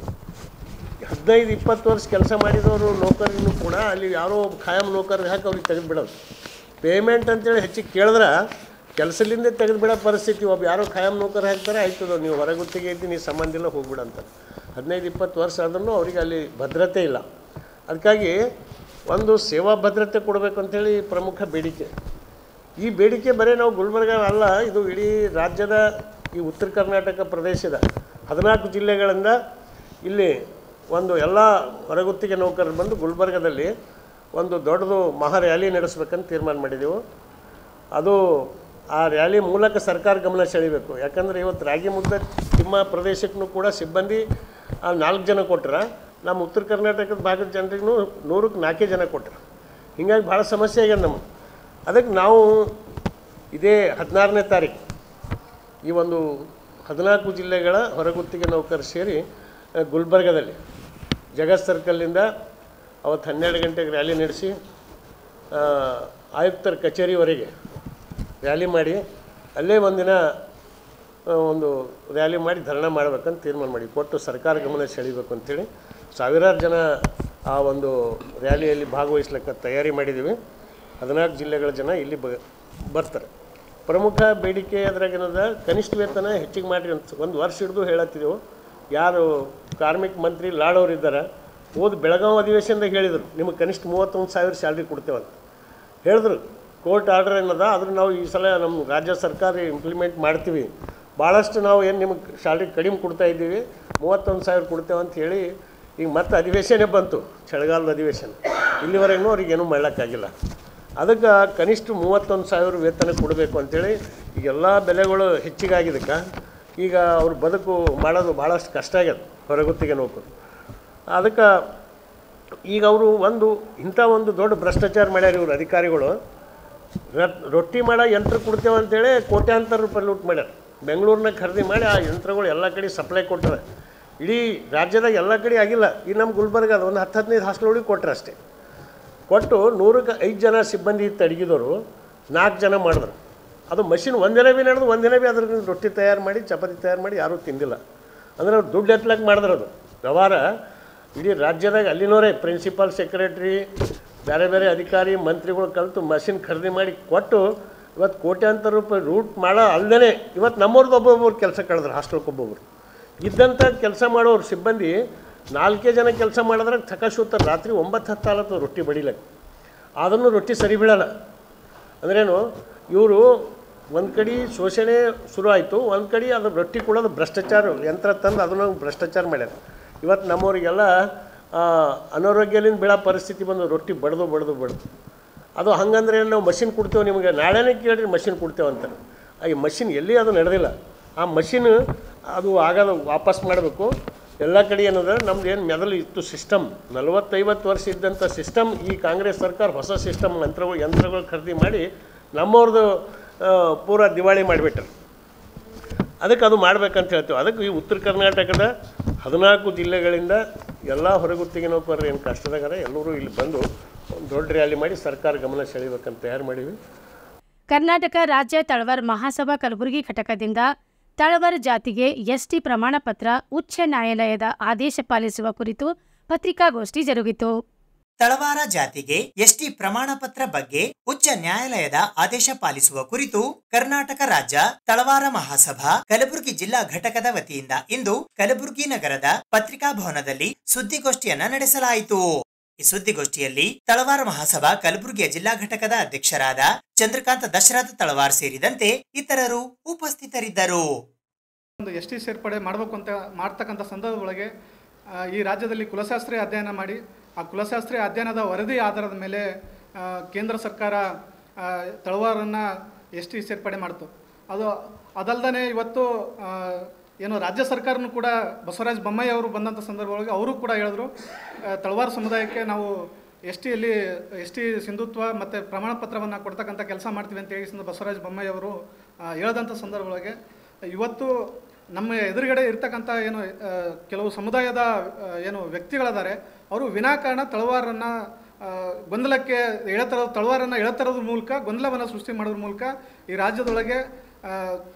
[SPEAKER 11] ಹದಿನೈದು ಇಪ್ಪತ್ತು ವರ್ಷ ಕೆಲಸ ಮಾಡಿದವರು ನೌಕರಿನೂ ಕೂಡ ಅಲ್ಲಿ ಯಾರೋ ಒಬ್ಬ ಖಾಯಂ ನೌಕರಿಗೆ ಹಾಕಿ ಅವ್ರಿಗೆ ತೆಗೆದು ಬಿಡೋದು ಪೇಮೆಂಟ್ ಅಂತೇಳಿ ಹೆಚ್ಚಿಗೆ ಕೇಳಿದ್ರೆ ಕೆಲಸಲಿಂದ ತೆಗೆದು ಬಿಡೋ ಪರಿಸ್ಥಿತಿ ಒಬ್ಬ ಯಾರೋ ಖಾಯಂ ನೌಕರು ಹಾಕ್ತಾರೆ ಆಯ್ತದ ನೀವು ಹೊರಗುತ್ತಿಗೆ ಇದ್ದು ನೀವು ಸಂಬಂಧ ಇಲ್ಲ ಹೋಗ್ಬಿಡ ಅಂತಾರೆ ಹದಿನೈದು ಇಪ್ಪತ್ತು ವರ್ಷ ಆದ್ರೂ ಅವರಿಗೆ ಅಲ್ಲಿ ಭದ್ರತೆ ಇಲ್ಲ ಅದಕ್ಕಾಗಿ ಒಂದು ಸೇವಾ ಭದ್ರತೆ ಕೊಡಬೇಕು ಅಂತೇಳಿ ಪ್ರಮುಖ ಬೇಡಿಕೆ ಈ ಬೇಡಿಕೆ ಬರೀ ನಾವು ಗುಲ್ಬರ್ಗ ಅಲ್ಲ ಇದು ಇಡೀ ರಾಜ್ಯದ ಈ ಉತ್ತರ ಕರ್ನಾಟಕ ಪ್ರದೇಶದ ಹದಿನಾಲ್ಕು ಜಿಲ್ಲೆಗಳಿಂದ ಇಲ್ಲಿ ಒಂದು ಎಲ್ಲ ಹೊರಗುತ್ತಿಗೆ ನೌಕರರು ಬಂದು ಗುಲ್ಬರ್ಗದಲ್ಲಿ ಒಂದು ದೊಡ್ಡದು ಮಹಾ ರ್ಯಾಲಿ ನಡೆಸ್ಬೇಕಂತ ತೀರ್ಮಾನ ಮಾಡಿದೆವು ಅದು ಆ ರ್ಯಾಲಿ ಮೂಲಕ ಸರ್ಕಾರ ಗಮನ ಸೆಳಿಬೇಕು ಯಾಕಂದರೆ ಇವತ್ತು ರಾಗಿ ಮುದ್ದೆ ತಿಮ್ಮ ಪ್ರದೇಶಕ್ಕೂ ಕೂಡ ಸಿಬ್ಬಂದಿ ಆ ನಾಲ್ಕು ಜನ ಕೊಟ್ರ ನಮ್ಮ ಉತ್ತರ ಕರ್ನಾಟಕದ ಭಾಗದ ಜನರಿಗೂ ನೂರಕ್ಕೆ ನಾಲ್ಕೇ ಜನ ಕೊಟ್ರು ಹೀಗಾಗಿ ಭಾಳ ಸಮಸ್ಯೆ ಆಗ್ಯದ ನಮಗೆ ಅದಕ್ಕೆ ನಾವು ಇದೇ ಹದಿನಾರನೇ ತಾರೀಕು ಈ ಒಂದು ಹದಿನಾಲ್ಕು ಜಿಲ್ಲೆಗಳ ಹೊರಗುತ್ತಿಗೆ ನೌಕರು ಸೇರಿ ಆ, ಗುಲ್ಬರ್ಗದಲ್ಲಿ ಜಗತ್ ಸರ್ಕಲ್ನಿಂದ ಅವತ್ತು ಹನ್ನೆರಡು ಗಂಟೆಗೆ ರ್ಯಾಲಿ ನಡೆಸಿ ಆ, ಆಯುಕ್ತರ ಕಚೇರಿವರೆಗೆ ರ್ಯಾಲಿ ಮಾಡಿ ಅಲ್ಲೇ ಒಂದಿನ ಆ, ಒಂದು ರ್ಯಾಲಿ ಮಾಡಿ ಧರಣ ಮಾಡ್ಬೇಕಂತ ತೀರ್ಮಾನ ಮಾಡಿ ಕೊಟ್ಟು ಸರ್ಕಾರ ಗಮನ ಸೆಳಿಬೇಕು ಅಂತೇಳಿ ಸಾವಿರಾರು ಜನ ಆ ಒಂದು ರ್ಯಾಲಿಯಲ್ಲಿ ಭಾಗವಹಿಸ್ಲಿಕ್ಕೆ ತಯಾರಿ ಮಾಡಿದ್ದೀವಿ ಹದಿನಾಲ್ಕು ಜಿಲ್ಲೆಗಳ ಜನ ಇಲ್ಲಿ ಬ ಬರ್ತಾರೆ ಪ್ರಮುಖ ಬೇಡಿಕೆ ಅದ್ರಾಗ ಏನದ ಕನಿಷ್ಠ ವೇತನ ಹೆಚ್ಚಿಗೆ ಮಾಡಿರಿ ಅಂತ ಒಂದು ವರ್ಷ ಹಿಡಿದು ಹೇಳತ್ತಿದ್ದೆವು ಯಾರು ಕಾರ್ಮಿಕ ಮಂತ್ರಿ ಲಾಡೋರು ಇದ್ದಾರೆ ಹೋದ ಬೆಳಗಾವಿ ಅಧಿವೇಶನದಾಗ ಹೇಳಿದರು ನಿಮಗೆ ಕನಿಷ್ಠ ಮೂವತ್ತೊಂದು ಸಾವಿರ ಸ್ಯಾಲ್ರಿ ಕೊಡ್ತೇವಂತ ಹೇಳಿದ್ರು ಕೋರ್ಟ್ ಆರ್ಡರ್ ಏನದ ಆದ್ರೆ ನಾವು ಈ ಸಲ ನಮ್ಮ ರಾಜ್ಯ ಸರ್ಕಾರ ಇಂಪ್ಲಿಮೆಂಟ್ ಮಾಡ್ತೀವಿ ಭಾಳಷ್ಟು ನಾವು ಏನು ನಿಮಗೆ ಸ್ಯಾಲ್ರಿ ಕಡಿಮೆ ಕೊಡ್ತಾ ಇದ್ದೀವಿ ಮೂವತ್ತೊಂದು ಸಾವಿರ ಕೊಡ್ತೇವೆ ಅಂತ ಹೇಳಿ ಈಗ ಮತ್ತೆ ಅಧಿವೇಶನೇ ಬಂತು ಚಳಿಗಾಲದ ಅಧಿವೇಶನ ಇಲ್ಲಿವರೆಗೂ ಅವ್ರಿಗೆ ಏನೂ ಮಾಡೋಕ್ಕಾಗಿಲ್ಲ ಅದಕ್ಕೆ ಕನಿಷ್ಠ ಮೂವತ್ತೊಂದು ಸಾವಿರ ವೇತನ ಕೊಡಬೇಕು ಅಂತೇಳಿ ಈಗ ಎಲ್ಲ ಬೆಲೆಗಳು ಹೆಚ್ಚಿಗಾಗಿದ್ದಕ್ಕೆ ಈಗ ಅವ್ರ ಬದುಕು ಮಾಡೋದು ಭಾಳಷ್ಟು ಕಷ್ಟ ಆಗ್ಯದ ಹೊರಗುತ್ತಿಗೆ ನೌಕರು ಅದಕ್ಕೆ ಈಗ ಅವರು ಒಂದು ಇಂಥ ಒಂದು ದೊಡ್ಡ ಭ್ರಷ್ಟಾಚಾರ ಮಾಡ್ಯಾರ ಇವರು ಅಧಿಕಾರಿಗಳು ರಟ್- ರೊಟ್ಟಿ ಮಾಡೋ ಯಂತ್ರ ಕೊಡ್ತೇವೆ ಅಂತೇಳಿ ಕೋಟ್ಯಾಂತರ ರೂಪಾಯಿ ಲೂಟ್ ಮಾಡ್ಯಾರ ಬೆಂಗಳೂರಿನಾಗ ಖರೀದಿ ಮಾಡಿ ಆ ಯಂತ್ರಗಳು ಎಲ್ಲ ಕಡೆ ಸಪ್ಲೈ ಕೊಟ್ಟಾರೆ ಇಡೀ ರಾಜ್ಯದಾಗ ಎಲ್ಲ ಕಡೆ ಆಗಿಲ್ಲ ಈ ನಮ್ಮ ಗುಲ್ಬರ್ಗ ಅದು ಒಂದು ಹತ್ತು ಹದಿನೈದು ಹಾಸ್ಟೆಲ್ಗಳಿಗೆ ಕೊಟ್ಟರೆ ಅಷ್ಟೇ ಕೊಟ್ಟು ನೂರಕ್ಕೆ ಐದು ಜನ ಸಿಬ್ಬಂದಿ ಇತ್ತು ಅಡುಗೆದವರು ನಾಲ್ಕು ಜನ ಮಾಡಿದ್ರು ಅದು ಮಷಿನ್ ಒಂದಿನ ಭೀ ನಡೆದು ಒಂದಿನ ಭೀ ಅದ್ರಿಂದ ರೊಟ್ಟಿ ತಯಾರು ಮಾಡಿ ಚಪಾತಿ ತಯಾರು ಮಾಡಿ ಯಾರೂ ತಿಂದಿಲ್ಲ ಅಂದ್ರೆ ಅವ್ರು ದುಡ್ಡು ಎತ್ತಲಕ್ಕೆ ಮಾಡಿದ್ರು ಅದು ವ್ಯವಹಾರ ಇಡೀ ರಾಜ್ಯದಾಗ ಅಲ್ಲಿನವರೇ ಪ್ರಿನ್ಸಿಪಾಲ್ ಸೆಕ್ರೆಟ್ರಿ ಬೇರೆ ಬೇರೆ ಅಧಿಕಾರಿ ಮಂತ್ರಿಗಳು ಕಲಿತು ಮಷಿನ್ ಖರೀದಿ ಮಾಡಿ ಕೊಟ್ಟು ಇವತ್ತು ಕೋಟ್ಯಾಂತರ ರೂಪಾಯಿ ರೂಟ್ ಮಾಡೋ ಅಲ್ಲದೆ ಇವತ್ತು ನಮ್ಮವ್ರದ್ದು ಒಬ್ಬೊಬ್ಬರು ಕೆಲಸ ಕಳೆದ್ರು ಹಾಸ್ಟೆಲ್ಗೆ ಒಬ್ಬೊಬ್ರು ಇದ್ದಂಥ ಕೆಲಸ ಮಾಡೋರು ಸಿಬ್ಬಂದಿ ನಾಲ್ಕೇ ಜನ ಕೆಲಸ ಮಾಡಿದ್ರೆ ಥಕಾಶೂತಾರೆ ರಾತ್ರಿ ಒಂಬತ್ತು ಹತ್ತು ಆಲತ್ತು ರೊಟ್ಟಿ ಬಡಿಲಕ್ಕೆ ಅದನ್ನು ರೊಟ್ಟಿ ಸರಿ ಬೀಳಲ್ಲ ಅಂದ್ರೇನು ಇವರು ಒಂದು ಕಡೆ ಶೋಷಣೆ ಶುರು ಆಯಿತು ಒಂದು ಕಡೆ ಅದು ರೊಟ್ಟಿ ಕೊಡೋದು ಭ್ರಷ್ಟಾಚಾರ ಯಂತ್ರ ತಂದು ಅದನ್ನು ಭ್ರಷ್ಟಾಚಾರ ಮಾಡ್ಯಾರ ಇವತ್ತು ನಮ್ಮವರಿಗೆಲ್ಲ ಆ, ಅನಾರೋಗ್ಯದಿಂದ ಬೀಳೋ ಪರಿಸ್ಥಿತಿ ಬಂದು ರೊಟ್ಟಿ ಬಡ್ದು ಬಡ್ದು ಬಡ್ದು ಅದು ಹಂಗಂದ್ರೆ ನಾವು ಮಷಿನ್ ಕೊಡ್ತೇವೆ ನಿಮಗೆ ನಾಳೆನೇ ಕೇಳಿರಿ ಮಷಿನ್ ಕೊಡ್ತೇವೆ ಅಂತಾರೆ ಆ ಈ ಮಷಿನ್ ಎಲ್ಲಿ ಅದು ನಡೆದಿಲ್ಲ ಆ ಮಷಿನ್ ಅದು ಆಗೋದು ವಾಪಸ್ ಮಾಡಬೇಕು ಎಲ್ಲ ಕಡೆ ಏನದ ನಮ್ದು ಏನು ಮೊದಲು ಇತ್ತು ಸಿಸ್ಟಮ್ ನಲವತ್ತೈವತ್ತು ವರ್ಷ ಇದ್ದಂಥ ಸಿಸ್ಟಮ್ ಈ ಕಾಂಗ್ರೆಸ್ ಸರ್ಕಾರ ಹೊಸ ಸಿಸ್ಟಮ್ ಯಂತ್ರಗಳು ಯಂತ್ರಗಳು ಖರೀದಿ ಮಾಡಿ ನಮ್ಮವ್ರದ್ದು ಆ, ಪೂರ ದಿವಾಳಿ ಮಾಡಿಬಿಟ್ರು ಅದಕ್ಕೆ ಅದು ಮಾಡ್ಬೇಕಂತ ಹೇಳ್ತೀವಿ ಅದಕ್ಕೆ ಈ ಉತ್ತರ ಕರ್ನಾಟಕದ ಹದಿನಾಲ್ಕು ಜಿಲ್ಲೆಗಳಿಂದ ಎಲ್ಲ ಹೊರಗುತ್ತಿಗೆ ನೌಕರರು ಏನು ಕಷ್ಟದಾಗಾರ ಎಲ್ಲರೂ ಇಲ್ಲಿ ಬಂದು ಒಂದು ದೊಡ್ಡ ರ್ಯಾಲಿ ಮಾಡಿ ಸರ್ಕಾರ ಗಮನ ಸೆಳಿಬೇಕಂತ ತಯಾರು ಮಾಡೀವಿ
[SPEAKER 4] ಕರ್ನಾಟಕ ರಾಜ್ಯ ತಳವಾರ್ ಮಹಾಸಭಾ ಕಲಬುರಗಿ ಘಟಕದಿಂದ ತಳವಾರ್ ಜಾತಿಗೆ ಎಸ್ಟಿ ಪ್ರಮಾಣ ಪತ್ರ ಉಚ್ಚ ನ್ಯಾಯಾಲಯದ ಆದೇಶ ಪಾಲಿಸುವ ಕುರಿತು ಪತ್ರಿಕಾಗೋಷ್ಠಿ ಜರುಗಿತು
[SPEAKER 2] ತಳವಾರ ಜಾತಿಗೆ ಎಸ್ಟಿ ಪ್ರಮಾಣ ಪತ್ರ ಬಗ್ಗೆ ಉಚ್ಚ ನ್ಯಾಯಾಲಯದ ಆದೇಶ ಪಾಲಿಸುವ ಕುರಿತು ಕರ್ನಾಟಕ ರಾಜ್ಯ ತಳವಾರ ಮಹಾಸಭಾ ಕಲಬುರಗಿ ಜಿಲ್ಲಾ ಘಟಕದ ವತಿಯಿಂದ ಇಂದು ಕಲಬುರಗಿ ನಗರದ ಪತ್ರಿಕಾ ಭವನದಲ್ಲಿ ಸುದ್ದಿಗೋಷ್ಠಿಯನ್ನ ನಡೆಸಲಾಯಿತು ಈ ಸುದ್ದಿಗೋಷ್ಠಿಯಲ್ಲಿ ತಳವಾರ ಮಹಾಸಭಾ ಕಲಬುರಗಿಯ ಜಿಲ್ಲಾ ಘಟಕದ ಅಧ್ಯಕ್ಷರಾದ ಚಂದ್ರಕಾಂತ ದಶರಥ ತಳವಾರ್ ಸೇರಿದಂತೆ ಇತರರು ಉಪಸ್ಥಿತರಿದ್ದರು
[SPEAKER 12] ಒಂದು ಎಸ್ ಟಿ ಸೇರ್ಪಡೆ ಮಾಡಬೇಕು ಅಂತ ಮಾಡ್ತಕ್ಕಂಥ ಸಂದರ್ಭದೊಳಗೆ ಆ, ಈ ರಾಜ್ಯದಲ್ಲಿ ಕುಲಶಾಸ್ತ್ರೀಯ ಅಧ್ಯಯನ ಮಾಡಿ ಆ ಕುಲಶಾಸ್ತ್ರೀಯ ಅಧ್ಯಯನದ ವರದಿ ಆಧಾರದ ಮೇಲೆ ಆ, ಕೇಂದ್ರ ಸರ್ಕಾರ ಆ, ತಳವಾರನ್ನು ಎಸ್ ಟಿ ಸೇರ್ಪಡೆ ಮಾಡ್ತು ಅದು ಅದಲ್ದೇ ಇವತ್ತು ಆ, ಏನು ರಾಜ್ಯ ಸರ್ಕಾರನೂ ಕೂಡ ಬಸವರಾಜ ಬೊಮ್ಮಾಯಿ ಅವರು ಬಂದಂಥ ಸಂದರ್ಭದೊಳಗೆ ಅವರು ಕೂಡ ಹೇಳಿದ್ರು ಆ, ತಳವಾರ ಸಮುದಾಯಕ್ಕೆ ನಾವು ಎಸ್ ಟಿಯಲ್ಲಿ ಎಸ್ ಟಿ ಸಿಂಧುತ್ವ ಮತ್ತು ಪ್ರಮಾಣ ಪತ್ರವನ್ನು ಕೊಡ್ತಕ್ಕಂಥ ಕೆಲಸ ಮಾಡ್ತೀವಿ ಅಂತ ಹೇಳಿ ಬಸವರಾಜ ಬೊಮ್ಮಾಯಿ ಅವರು ಆ, ಹೇಳ್ದಂಥ ಸಂದರ್ಭದೊಳಗೆ ಇವತ್ತು ನಮ್ಮ ಎದುರುಗಡೆ ಇರ್ತಕ್ಕಂಥ ಏನು ಆ, ಕೆಲವು ಸಮುದಾಯದ ಆ, ಏನು ವ್ಯಕ್ತಿಗಳಿದ್ದಾರೆ ಅವರು ವಿನಾಕಾರಣ ತಳವಾರನ್ನು ಗೊಂದಲಕ್ಕೆ ಎಳೆತರ ತಳವಾರನ್ನು ಎಳೆತರೋದ್ರ ಮೂಲಕ ಗೊಂದಲವನ್ನು ಸೃಷ್ಟಿ ಮಾಡೋದ್ರ ಮೂಲಕ ಈ ರಾಜ್ಯದೊಳಗೆ ಆ,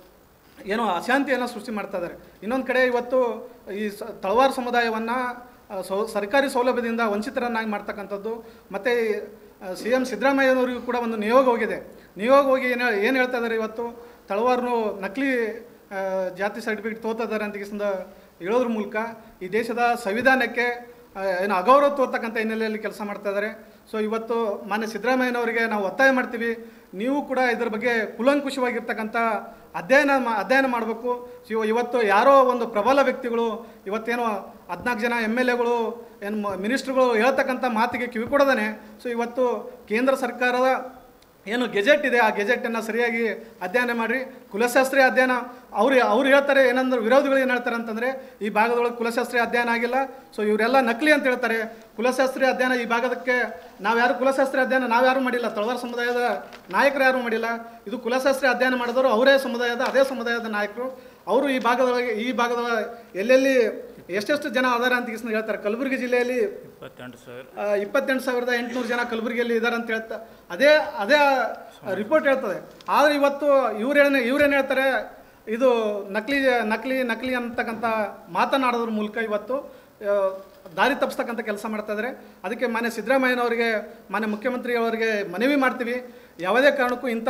[SPEAKER 12] ಏನೋ ಅಶಾಂತಿಯನ್ನು ಸೃಷ್ಟಿ ಮಾಡ್ತಾ ಇದ್ದಾರೆ ಇನ್ನೊಂದು ಕಡೆ ಇವತ್ತು ಈ ಸ ತಳವಾರ ಸಮುದಾಯವನ್ನು ಸೌ ಸರ್ಕಾರಿ ಸೌಲಭ್ಯದಿಂದ ವಂಚಿತರನ್ನಾಗಿ ಮಾಡ್ತಕ್ಕಂಥದ್ದು ಮತ್ತು ಸಿ ಎಂ ಸಿದ್ದರಾಮಯ್ಯನವರಿಗೂ ಕೂಡ ಒಂದು ನಿಯೋಗ ಹೋಗಿದೆ ನಿಯೋಗ ಹೋಗಿ ಏನು ಏನು ಹೇಳ್ತಾ ಇದ್ದಾರೆ ಇವತ್ತು ತಳವಾರನು ನಕಲಿ ಆ, ಜಾತಿ ಸರ್ಟಿಫಿಕೇಟ್ ತೋತಾ ಇದ್ದಾರೆ ಅಂತ ಕಿಸಿಂದ ಹೇಳೋದ್ರ ಮೂಲಕ ಈ ದೇಶದ ಸಂವಿಧಾನಕ್ಕೆ ಆ, ಏನು ಅಗೌರವ ತೋರ್ತಕ್ಕಂಥ ಹಿನ್ನೆಲೆಯಲ್ಲಿ ಕೆಲಸ ಮಾಡ್ತಾ ಇದ್ದಾರೆ ಸೊ ಇವತ್ತು ಮಾನ್ಯ ಸಿದ್ದರಾಮಯ್ಯನವರಿಗೆ ನಾವು ಒತ್ತಾಯ ಮಾಡ್ತೀವಿ ನೀವು ಕೂಡ ಇದರ ಬಗ್ಗೆ ಕುಲಂಕುಷವಾಗಿರ್ತಕ್ಕಂಥ ಅಧ್ಯಯನ ಮಾ ಅಧ್ಯಯನ ಮಾಡಬೇಕು ಇವ ಇವತ್ತು ಯಾರೋ ಒಂದು ಪ್ರಬಲ ವ್ಯಕ್ತಿಗಳು ಇವತ್ತೇನೋ ಹದಿನಾಲ್ಕು ಜನ ಎಮ್ ಎಲ್ ಎಗಳು ಏನು ಮಿನಿಸ್ಟ್ರುಗಳು ಹೇಳ್ತಕ್ಕಂಥ ಮಾತಿಗೆ ಕಿವಿ ಕೊಡದೇ ಸೊ ಇವತ್ತು ಕೇಂದ್ರ ಸರ್ಕಾರದ ಏನು ಗೆಜೆಟ್ ಇದೆ ಆ ಗೆಜೆಟನ್ನು ಸರಿಯಾಗಿ ಅಧ್ಯಯನ ಮಾಡಿರಿ ಕುಲಶಾಸ್ತ್ರೀಯ ಅಧ್ಯಯನ ಅವ್ರು ಅವ್ರು ಹೇಳ್ತಾರೆ ಏನಂದ್ರೆ ವಿರೋಧಿಗಳು ಏನು ಹೇಳ್ತಾರೆ ಅಂತಂದರೆ ಈ ಭಾಗದೊಳಗೆ ಕುಲಶಾಸ್ತ್ರೀಯ ಅಧ್ಯಯನ ಆಗಿಲ್ಲ ಸೊ ಇವರೆಲ್ಲ ನಕಲಿ ಅಂತ ಹೇಳ್ತಾರೆ ಕುಲಶಾಸ್ತ್ರೀಯ ಅಧ್ಯಯನ ಈ ಭಾಗದಕ್ಕೆ ನಾವು ಯಾರು ಕುಲಶಾಸ್ತ್ರೀಯ ಅಧ್ಯಯನ ನಾವು ಯಾರು ಮಾಡಿಲ್ಲ ತಳವಾರ ಸಮುದಾಯದ ನಾಯಕರು ಯಾರು ಮಾಡಿಲ್ಲ ಇದು ಕುಲಶಾಸ್ತ್ರೀಯ ಅಧ್ಯಯನ ಮಾಡಿದವರು ಅವರೇ ಸಮುದಾಯದ ಅದೇ ಸಮುದಾಯದ ನಾಯಕರು ಅವರು ಈ ಭಾಗದೊಳಗೆ ಈ ಭಾಗದ ಎಲ್ಲೆಲ್ಲಿ ಎಷ್ಟೆಷ್ಟು ಜನ ಅದಾರ ಅಂತ ಇಸ್ನ ಹೇಳ್ತಾರೆ ಕಲಬುರಗಿ ಜಿಲ್ಲೆಯಲ್ಲಿ
[SPEAKER 13] ಇಪ್ಪತ್ತೆಂಟು ಸಾವಿರ
[SPEAKER 12] ಆ, ಇಪ್ಪತ್ತೆಂಟು ಸಾವಿರದ ಎಂಟುನೂರು ಜನ ಕಲಬುರಗಿಯಲ್ಲಿ ಇದ್ದಾರೆ ಅಂತ ಹೇಳ್ತಾ ಅದೇ ಅದೇ ರಿಪೋರ್ಟ್ ಹೇಳ್ತದೆ ಆದರೆ ಇವತ್ತು ಇವ್ರೇನು ಇವ್ರೇನು ಹೇಳ್ತಾರೆ ಇದು ನಕಲಿ ನಕಲಿ ನಕಲಿ ಅಂತಕ್ಕಂಥ ಮಾತನಾಡೋದ್ರ ಮೂಲಕ ಇವತ್ತು ಆ, ದಾರಿ ತಪ್ಪಿಸ್ತಕ್ಕಂಥ ಕೆಲಸ ಮಾಡ್ತಾ ಇದ್ದಾರೆ ಅದಕ್ಕೆ ಮಾನ್ಯ ಸಿದ್ದರಾಮಯ್ಯನವರಿಗೆ ಮಾನ್ಯ ಮುಖ್ಯಮಂತ್ರಿ ಅವರಿಗೆ ಮನವಿ ಮಾಡ್ತೀವಿ ಯಾವುದೇ ಕಾರಣಕ್ಕೂ ಇಂಥ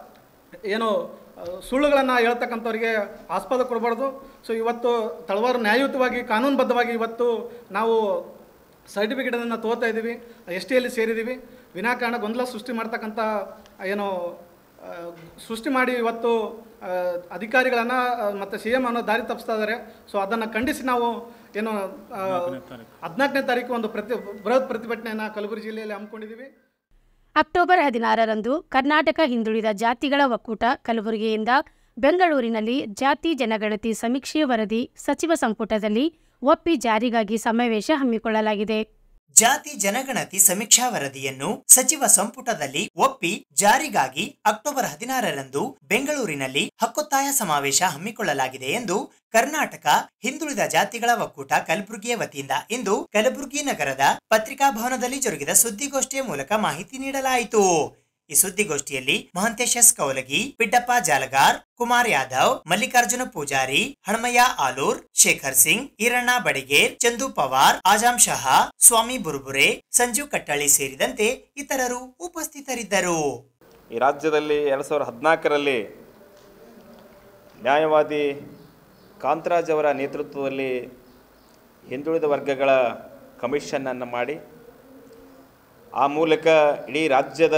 [SPEAKER 12] ಏನು ಸುಳ್ಳುಗಳನ್ನು ಹೇಳ್ತಕ್ಕಂಥವ್ರಿಗೆ ಆಸ್ಪದ ಕೊಡಬಾರ್ದು ಸೊ ಇವತ್ತು ತಳವಾರು ನ್ಯಾಯಯುತವಾಗಿ ಕಾನೂನುಬದ್ಧವಾಗಿ ಇವತ್ತು ನಾವು ಸರ್ಟಿಫಿಕೇಟನ್ನು ತಗೋತಾ ಇದ್ದೀವಿ ಎಸ್ ಟಿಯಲ್ಲಿ ಸೇರಿದ್ದೀವಿ ವಿನಾಕಾರಣ ಗೊಂದಲ ಸೃಷ್ಟಿ ಮಾಡ್ತಕ್ಕಂಥ ಏನು ಆ, ಸೃಷ್ಟಿ ಮಾಡಿ ಇವತ್ತು ಅಧಿಕಾರಿಗಳನ್ನು ಮತ್ತು ಸಿ ಎಮ್ ಅನ್ನೋ ದಾರಿ ತಪ್ಪಿಸ್ತಾ ಇದ್ದಾರೆ ಸೊ ಅದನ್ನು ಖಂಡಿಸಿ ನಾವು ಏನು ಹದಿನಾಲ್ಕನೇ ತಾರೀಕು ಒಂದು ಪ್ರತಿ ಬೃಹತ್ ಪ್ರತಿಭಟನೆಯನ್ನು ಕಲಬುರಗಿ ಜಿಲ್ಲೆಯಲ್ಲಿ ಹಮ್ಮಿಕೊಂಡಿದ್ದೀವಿ
[SPEAKER 4] ಅಕ್ಟೋಬರ್ ಹದಿನಾರರಂದು ಕರ್ನಾಟಕ ಹಿಂದುಳಿದ ಜಾತಿಗಳ ಒಕ್ಕೂಟ ಕಲಬುರಗಿಯಿಂದ ಬೆಂಗಳೂರಿನಲ್ಲಿ ಜಾತಿ ಜನಗಣತಿ ಸಮೀಕ್ಷೆ ವರದಿ ಸಚಿವ ಸಂಪುಟದಲ್ಲಿ ಒಪ್ಪಿ ಜಾರಿಗಾಗಿ ಸಮಾವೇಶ ಹಮ್ಮಿಕೊಳ್ಳಲಾಗಿದೆ
[SPEAKER 2] ಜಾತಿ ಜನಗಣತಿ ಸಮೀಕ್ಷಾ ವರದಿಯನ್ನು ಸಚಿವ ಸಂಪುಟದಲ್ಲಿ ಒಪ್ಪಿ ಜಾರಿಗಾಗಿ ಅಕ್ಟೋಬರ್ ಹದಿನಾರರಂದು ಬೆಂಗಳೂರಿನಲ್ಲಿ ಹಕ್ಕೊತ್ತಾಯ ಸಮಾವೇಶ ಹಮ್ಮಿಕೊಳ್ಳಲಾಗಿದೆ ಎಂದು ಕರ್ನಾಟಕ ಹಿಂದುಳಿದ ಜಾತಿಗಳ ಒಕ್ಕೂಟ ಕಲಬುರಗಿಯ ವತಿಯಿಂದ ಇಂದು ಕಲಬುರಗಿ ನಗರದ ಪತ್ರಿಕಾ ಭವನದಲ್ಲಿ ಜರುಗಿದ ಸುದ್ದಿಗೋಷ್ಠಿಯ ಮೂಲಕ ಮಾಹಿತಿ ನೀಡಲಾಯಿತು ಈ ಸುದ್ದಿಗೋಷ್ಠಿಯಲ್ಲಿ ಮಹಂತೇಶ ಎಸ್ ಕೌಲಗಿ ಪಿಡ್ಡಪ್ಪ ಜಾಲಗಾರ್ ಕುಮಾರ್ ಯಾದವ್ ಮಲ್ಲಿಕಾರ್ಜುನ ಪೂಜಾರಿ ಹಣಮಯ್ಯ ಆಲೂರ್ ಶೇಖರ್ ಸಿಂಗ್ ಈರಣ್ಣ ಬಡಿಗೇರ್ ಚಂದು ಪವಾರ್ ಆಜಾಂ ಶಹಾ ಸ್ವಾಮಿ ಬುರುಬುರೆ ಸಂಜು ಕಟ್ಟಳ್ಳಿ ಸೇರಿದಂತೆ ಇತರರು ಉಪಸ್ಥಿತರಿದ್ದರು
[SPEAKER 14] ಈ ರಾಜ್ಯದಲ್ಲಿ ಎರಡು ಸಾವಿರದ ಹದಿನಾಲ್ಕರಲ್ಲಿ ನ್ಯಾಯವಾದಿ ಕಾಂತರಾಜ್ ಅವರ ನೇತೃತ್ವದಲ್ಲಿ ಹಿಂದುಳಿದ ವರ್ಗಗಳ ಕಮಿಷನ್ನನ್ನು ಮಾಡಿ ಆ ಮೂಲಕ ಇಡೀ ರಾಜ್ಯದ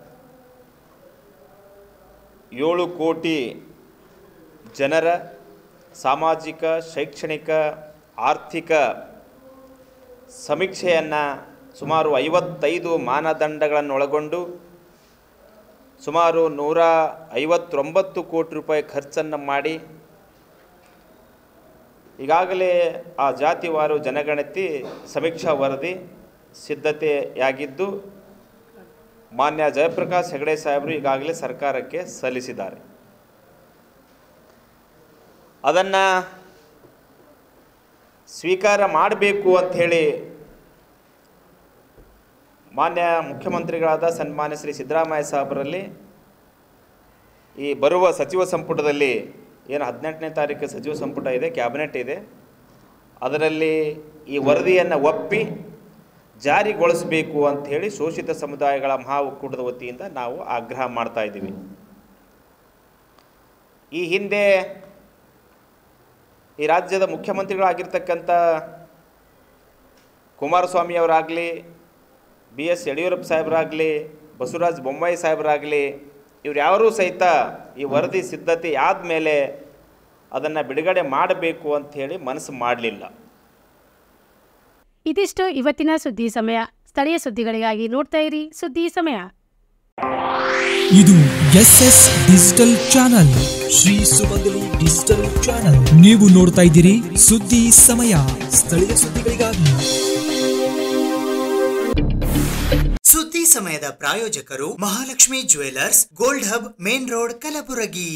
[SPEAKER 14] ಏಳು ಕೋಟಿ ಜನರ ಸಾಮಾಜಿಕ ಶೈಕ್ಷಣಿಕ ಆರ್ಥಿಕ ಸಮೀಕ್ಷೆಯನ್ನು ಸುಮಾರು ಐವತ್ತೈದು ಮಾನದಂಡಗಳನ್ನು ಒಳಗೊಂಡು ಸುಮಾರು ನೂರ ಐವತ್ತೊಂಬತ್ತು ಕೋಟಿ ರೂಪಾಯಿ ಖರ್ಚನ್ನು ಮಾಡಿ ಈಗಾಗಲೇ ಆ ಜಾತಿವಾರು ಜನಗಣತಿ ಸಮೀಕ್ಷಾ ವರದಿ ಸಿದ್ಧತೆಯಾಗಿದ್ದು ಮಾನ್ಯ ಜಯಪ್ರಕಾಶ್ ಹೆಗಡೆ ಸಾಹೇಬರು ಈಗಾಗಲೇ ಸರ್ಕಾರಕ್ಕೆ ಸಲ್ಲಿಸಿದ್ದಾರೆ ಅದನ್ನು ಸ್ವೀಕಾರ ಮಾಡಬೇಕು ಅಂಥೇಳಿ ಮಾನ್ಯ ಮುಖ್ಯಮಂತ್ರಿಗಳಾದ ಸನ್ಮಾನ್ಯ ಶ್ರೀ ಸಿದ್ದರಾಮಯ್ಯ ಸಾಹೇಬರಲ್ಲಿ ಈ ಬರುವ ಸಚಿವ ಸಂಪುಟದಲ್ಲಿ ಏನು ಹದಿನೆಂಟನೇ ತಾರೀಕು ಸಚಿವ ಸಂಪುಟ ಇದೆ ಕ್ಯಾಬಿನೆಟ್ ಇದೆ ಅದರಲ್ಲಿ ಈ ವರದಿಯನ್ನು ಒಪ್ಪಿ ಜಾರಿಗೊಳಿಸಬೇಕು ಅಂಥೇಳಿ ಶೋಷಿತ ಸಮುದಾಯಗಳ ಮಹಾ ಒಕ್ಕೂಟದ ವತಿಯಿಂದ ನಾವು ಆಗ್ರಹ ಮಾಡ್ತಾ ಇದ್ದೀವಿ ಈ ಹಿಂದೆ ಈ ರಾಜ್ಯದ ಮುಖ್ಯಮಂತ್ರಿಗಳಾಗಿರ್ತಕ್ಕಂಥ ಕುಮಾರಸ್ವಾಮಿಯವರಾಗಲಿ ಬಿ ಎಸ್ ಯಡಿಯೂರಪ್ಪ ಸಾಹೇಬರಾಗಲಿ ಬಸವರಾಜ ಬೊಮ್ಮಾಯಿ ಸಾಹೇಬರಾಗಲಿ ಇವ್ರು ಯಾರೂ ಸಹಿತ ಈ ವರದಿ ಸಿದ್ಧತೆ ಆದಮೇಲೆ ಅದನ್ನು ಬಿಡುಗಡೆ ಮಾಡಬೇಕು ಅಂಥೇಳಿ ಮನಸ್ಸು ಮಾಡಲಿಲ್ಲ
[SPEAKER 4] ಇದಿಷ್ಟು ಇವತ್ತಿನ ಸುದ್ದಿ ಸಮಯ ಸ್ಥಳೀಯ ಸುದ್ದಿಗಳಿಗಾಗಿ ನೋಡ್ತಾ ಇರಿ ಸುದ್ದಿ ಸಮಯ
[SPEAKER 1] ಇದು S S digital channel Shri Sumangali digital channel ನೀವು ನೋಡ್ತಾ ಇದ್ದೀರಿ ಸುದ್ದಿ ಸಮಯ ಸ್ಥಳೀಯ ಸುದ್ದಿಗಳಿಗಾಗಿ
[SPEAKER 2] ಸುದ್ದಿ ಸಮಯದ ಪ್ರಾಯೋಜಕರು Mahalakshmi jewellers gold hub main road Kalaburagi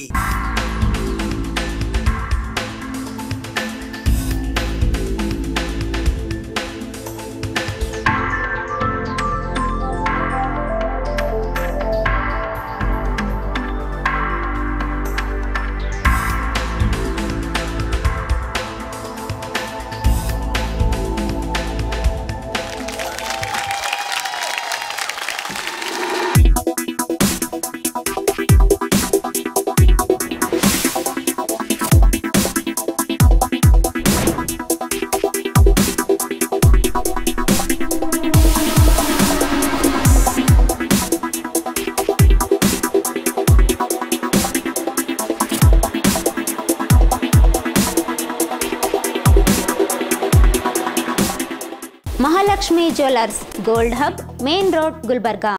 [SPEAKER 3] Mahalakshmi jewellers gold hub main road Gulbarga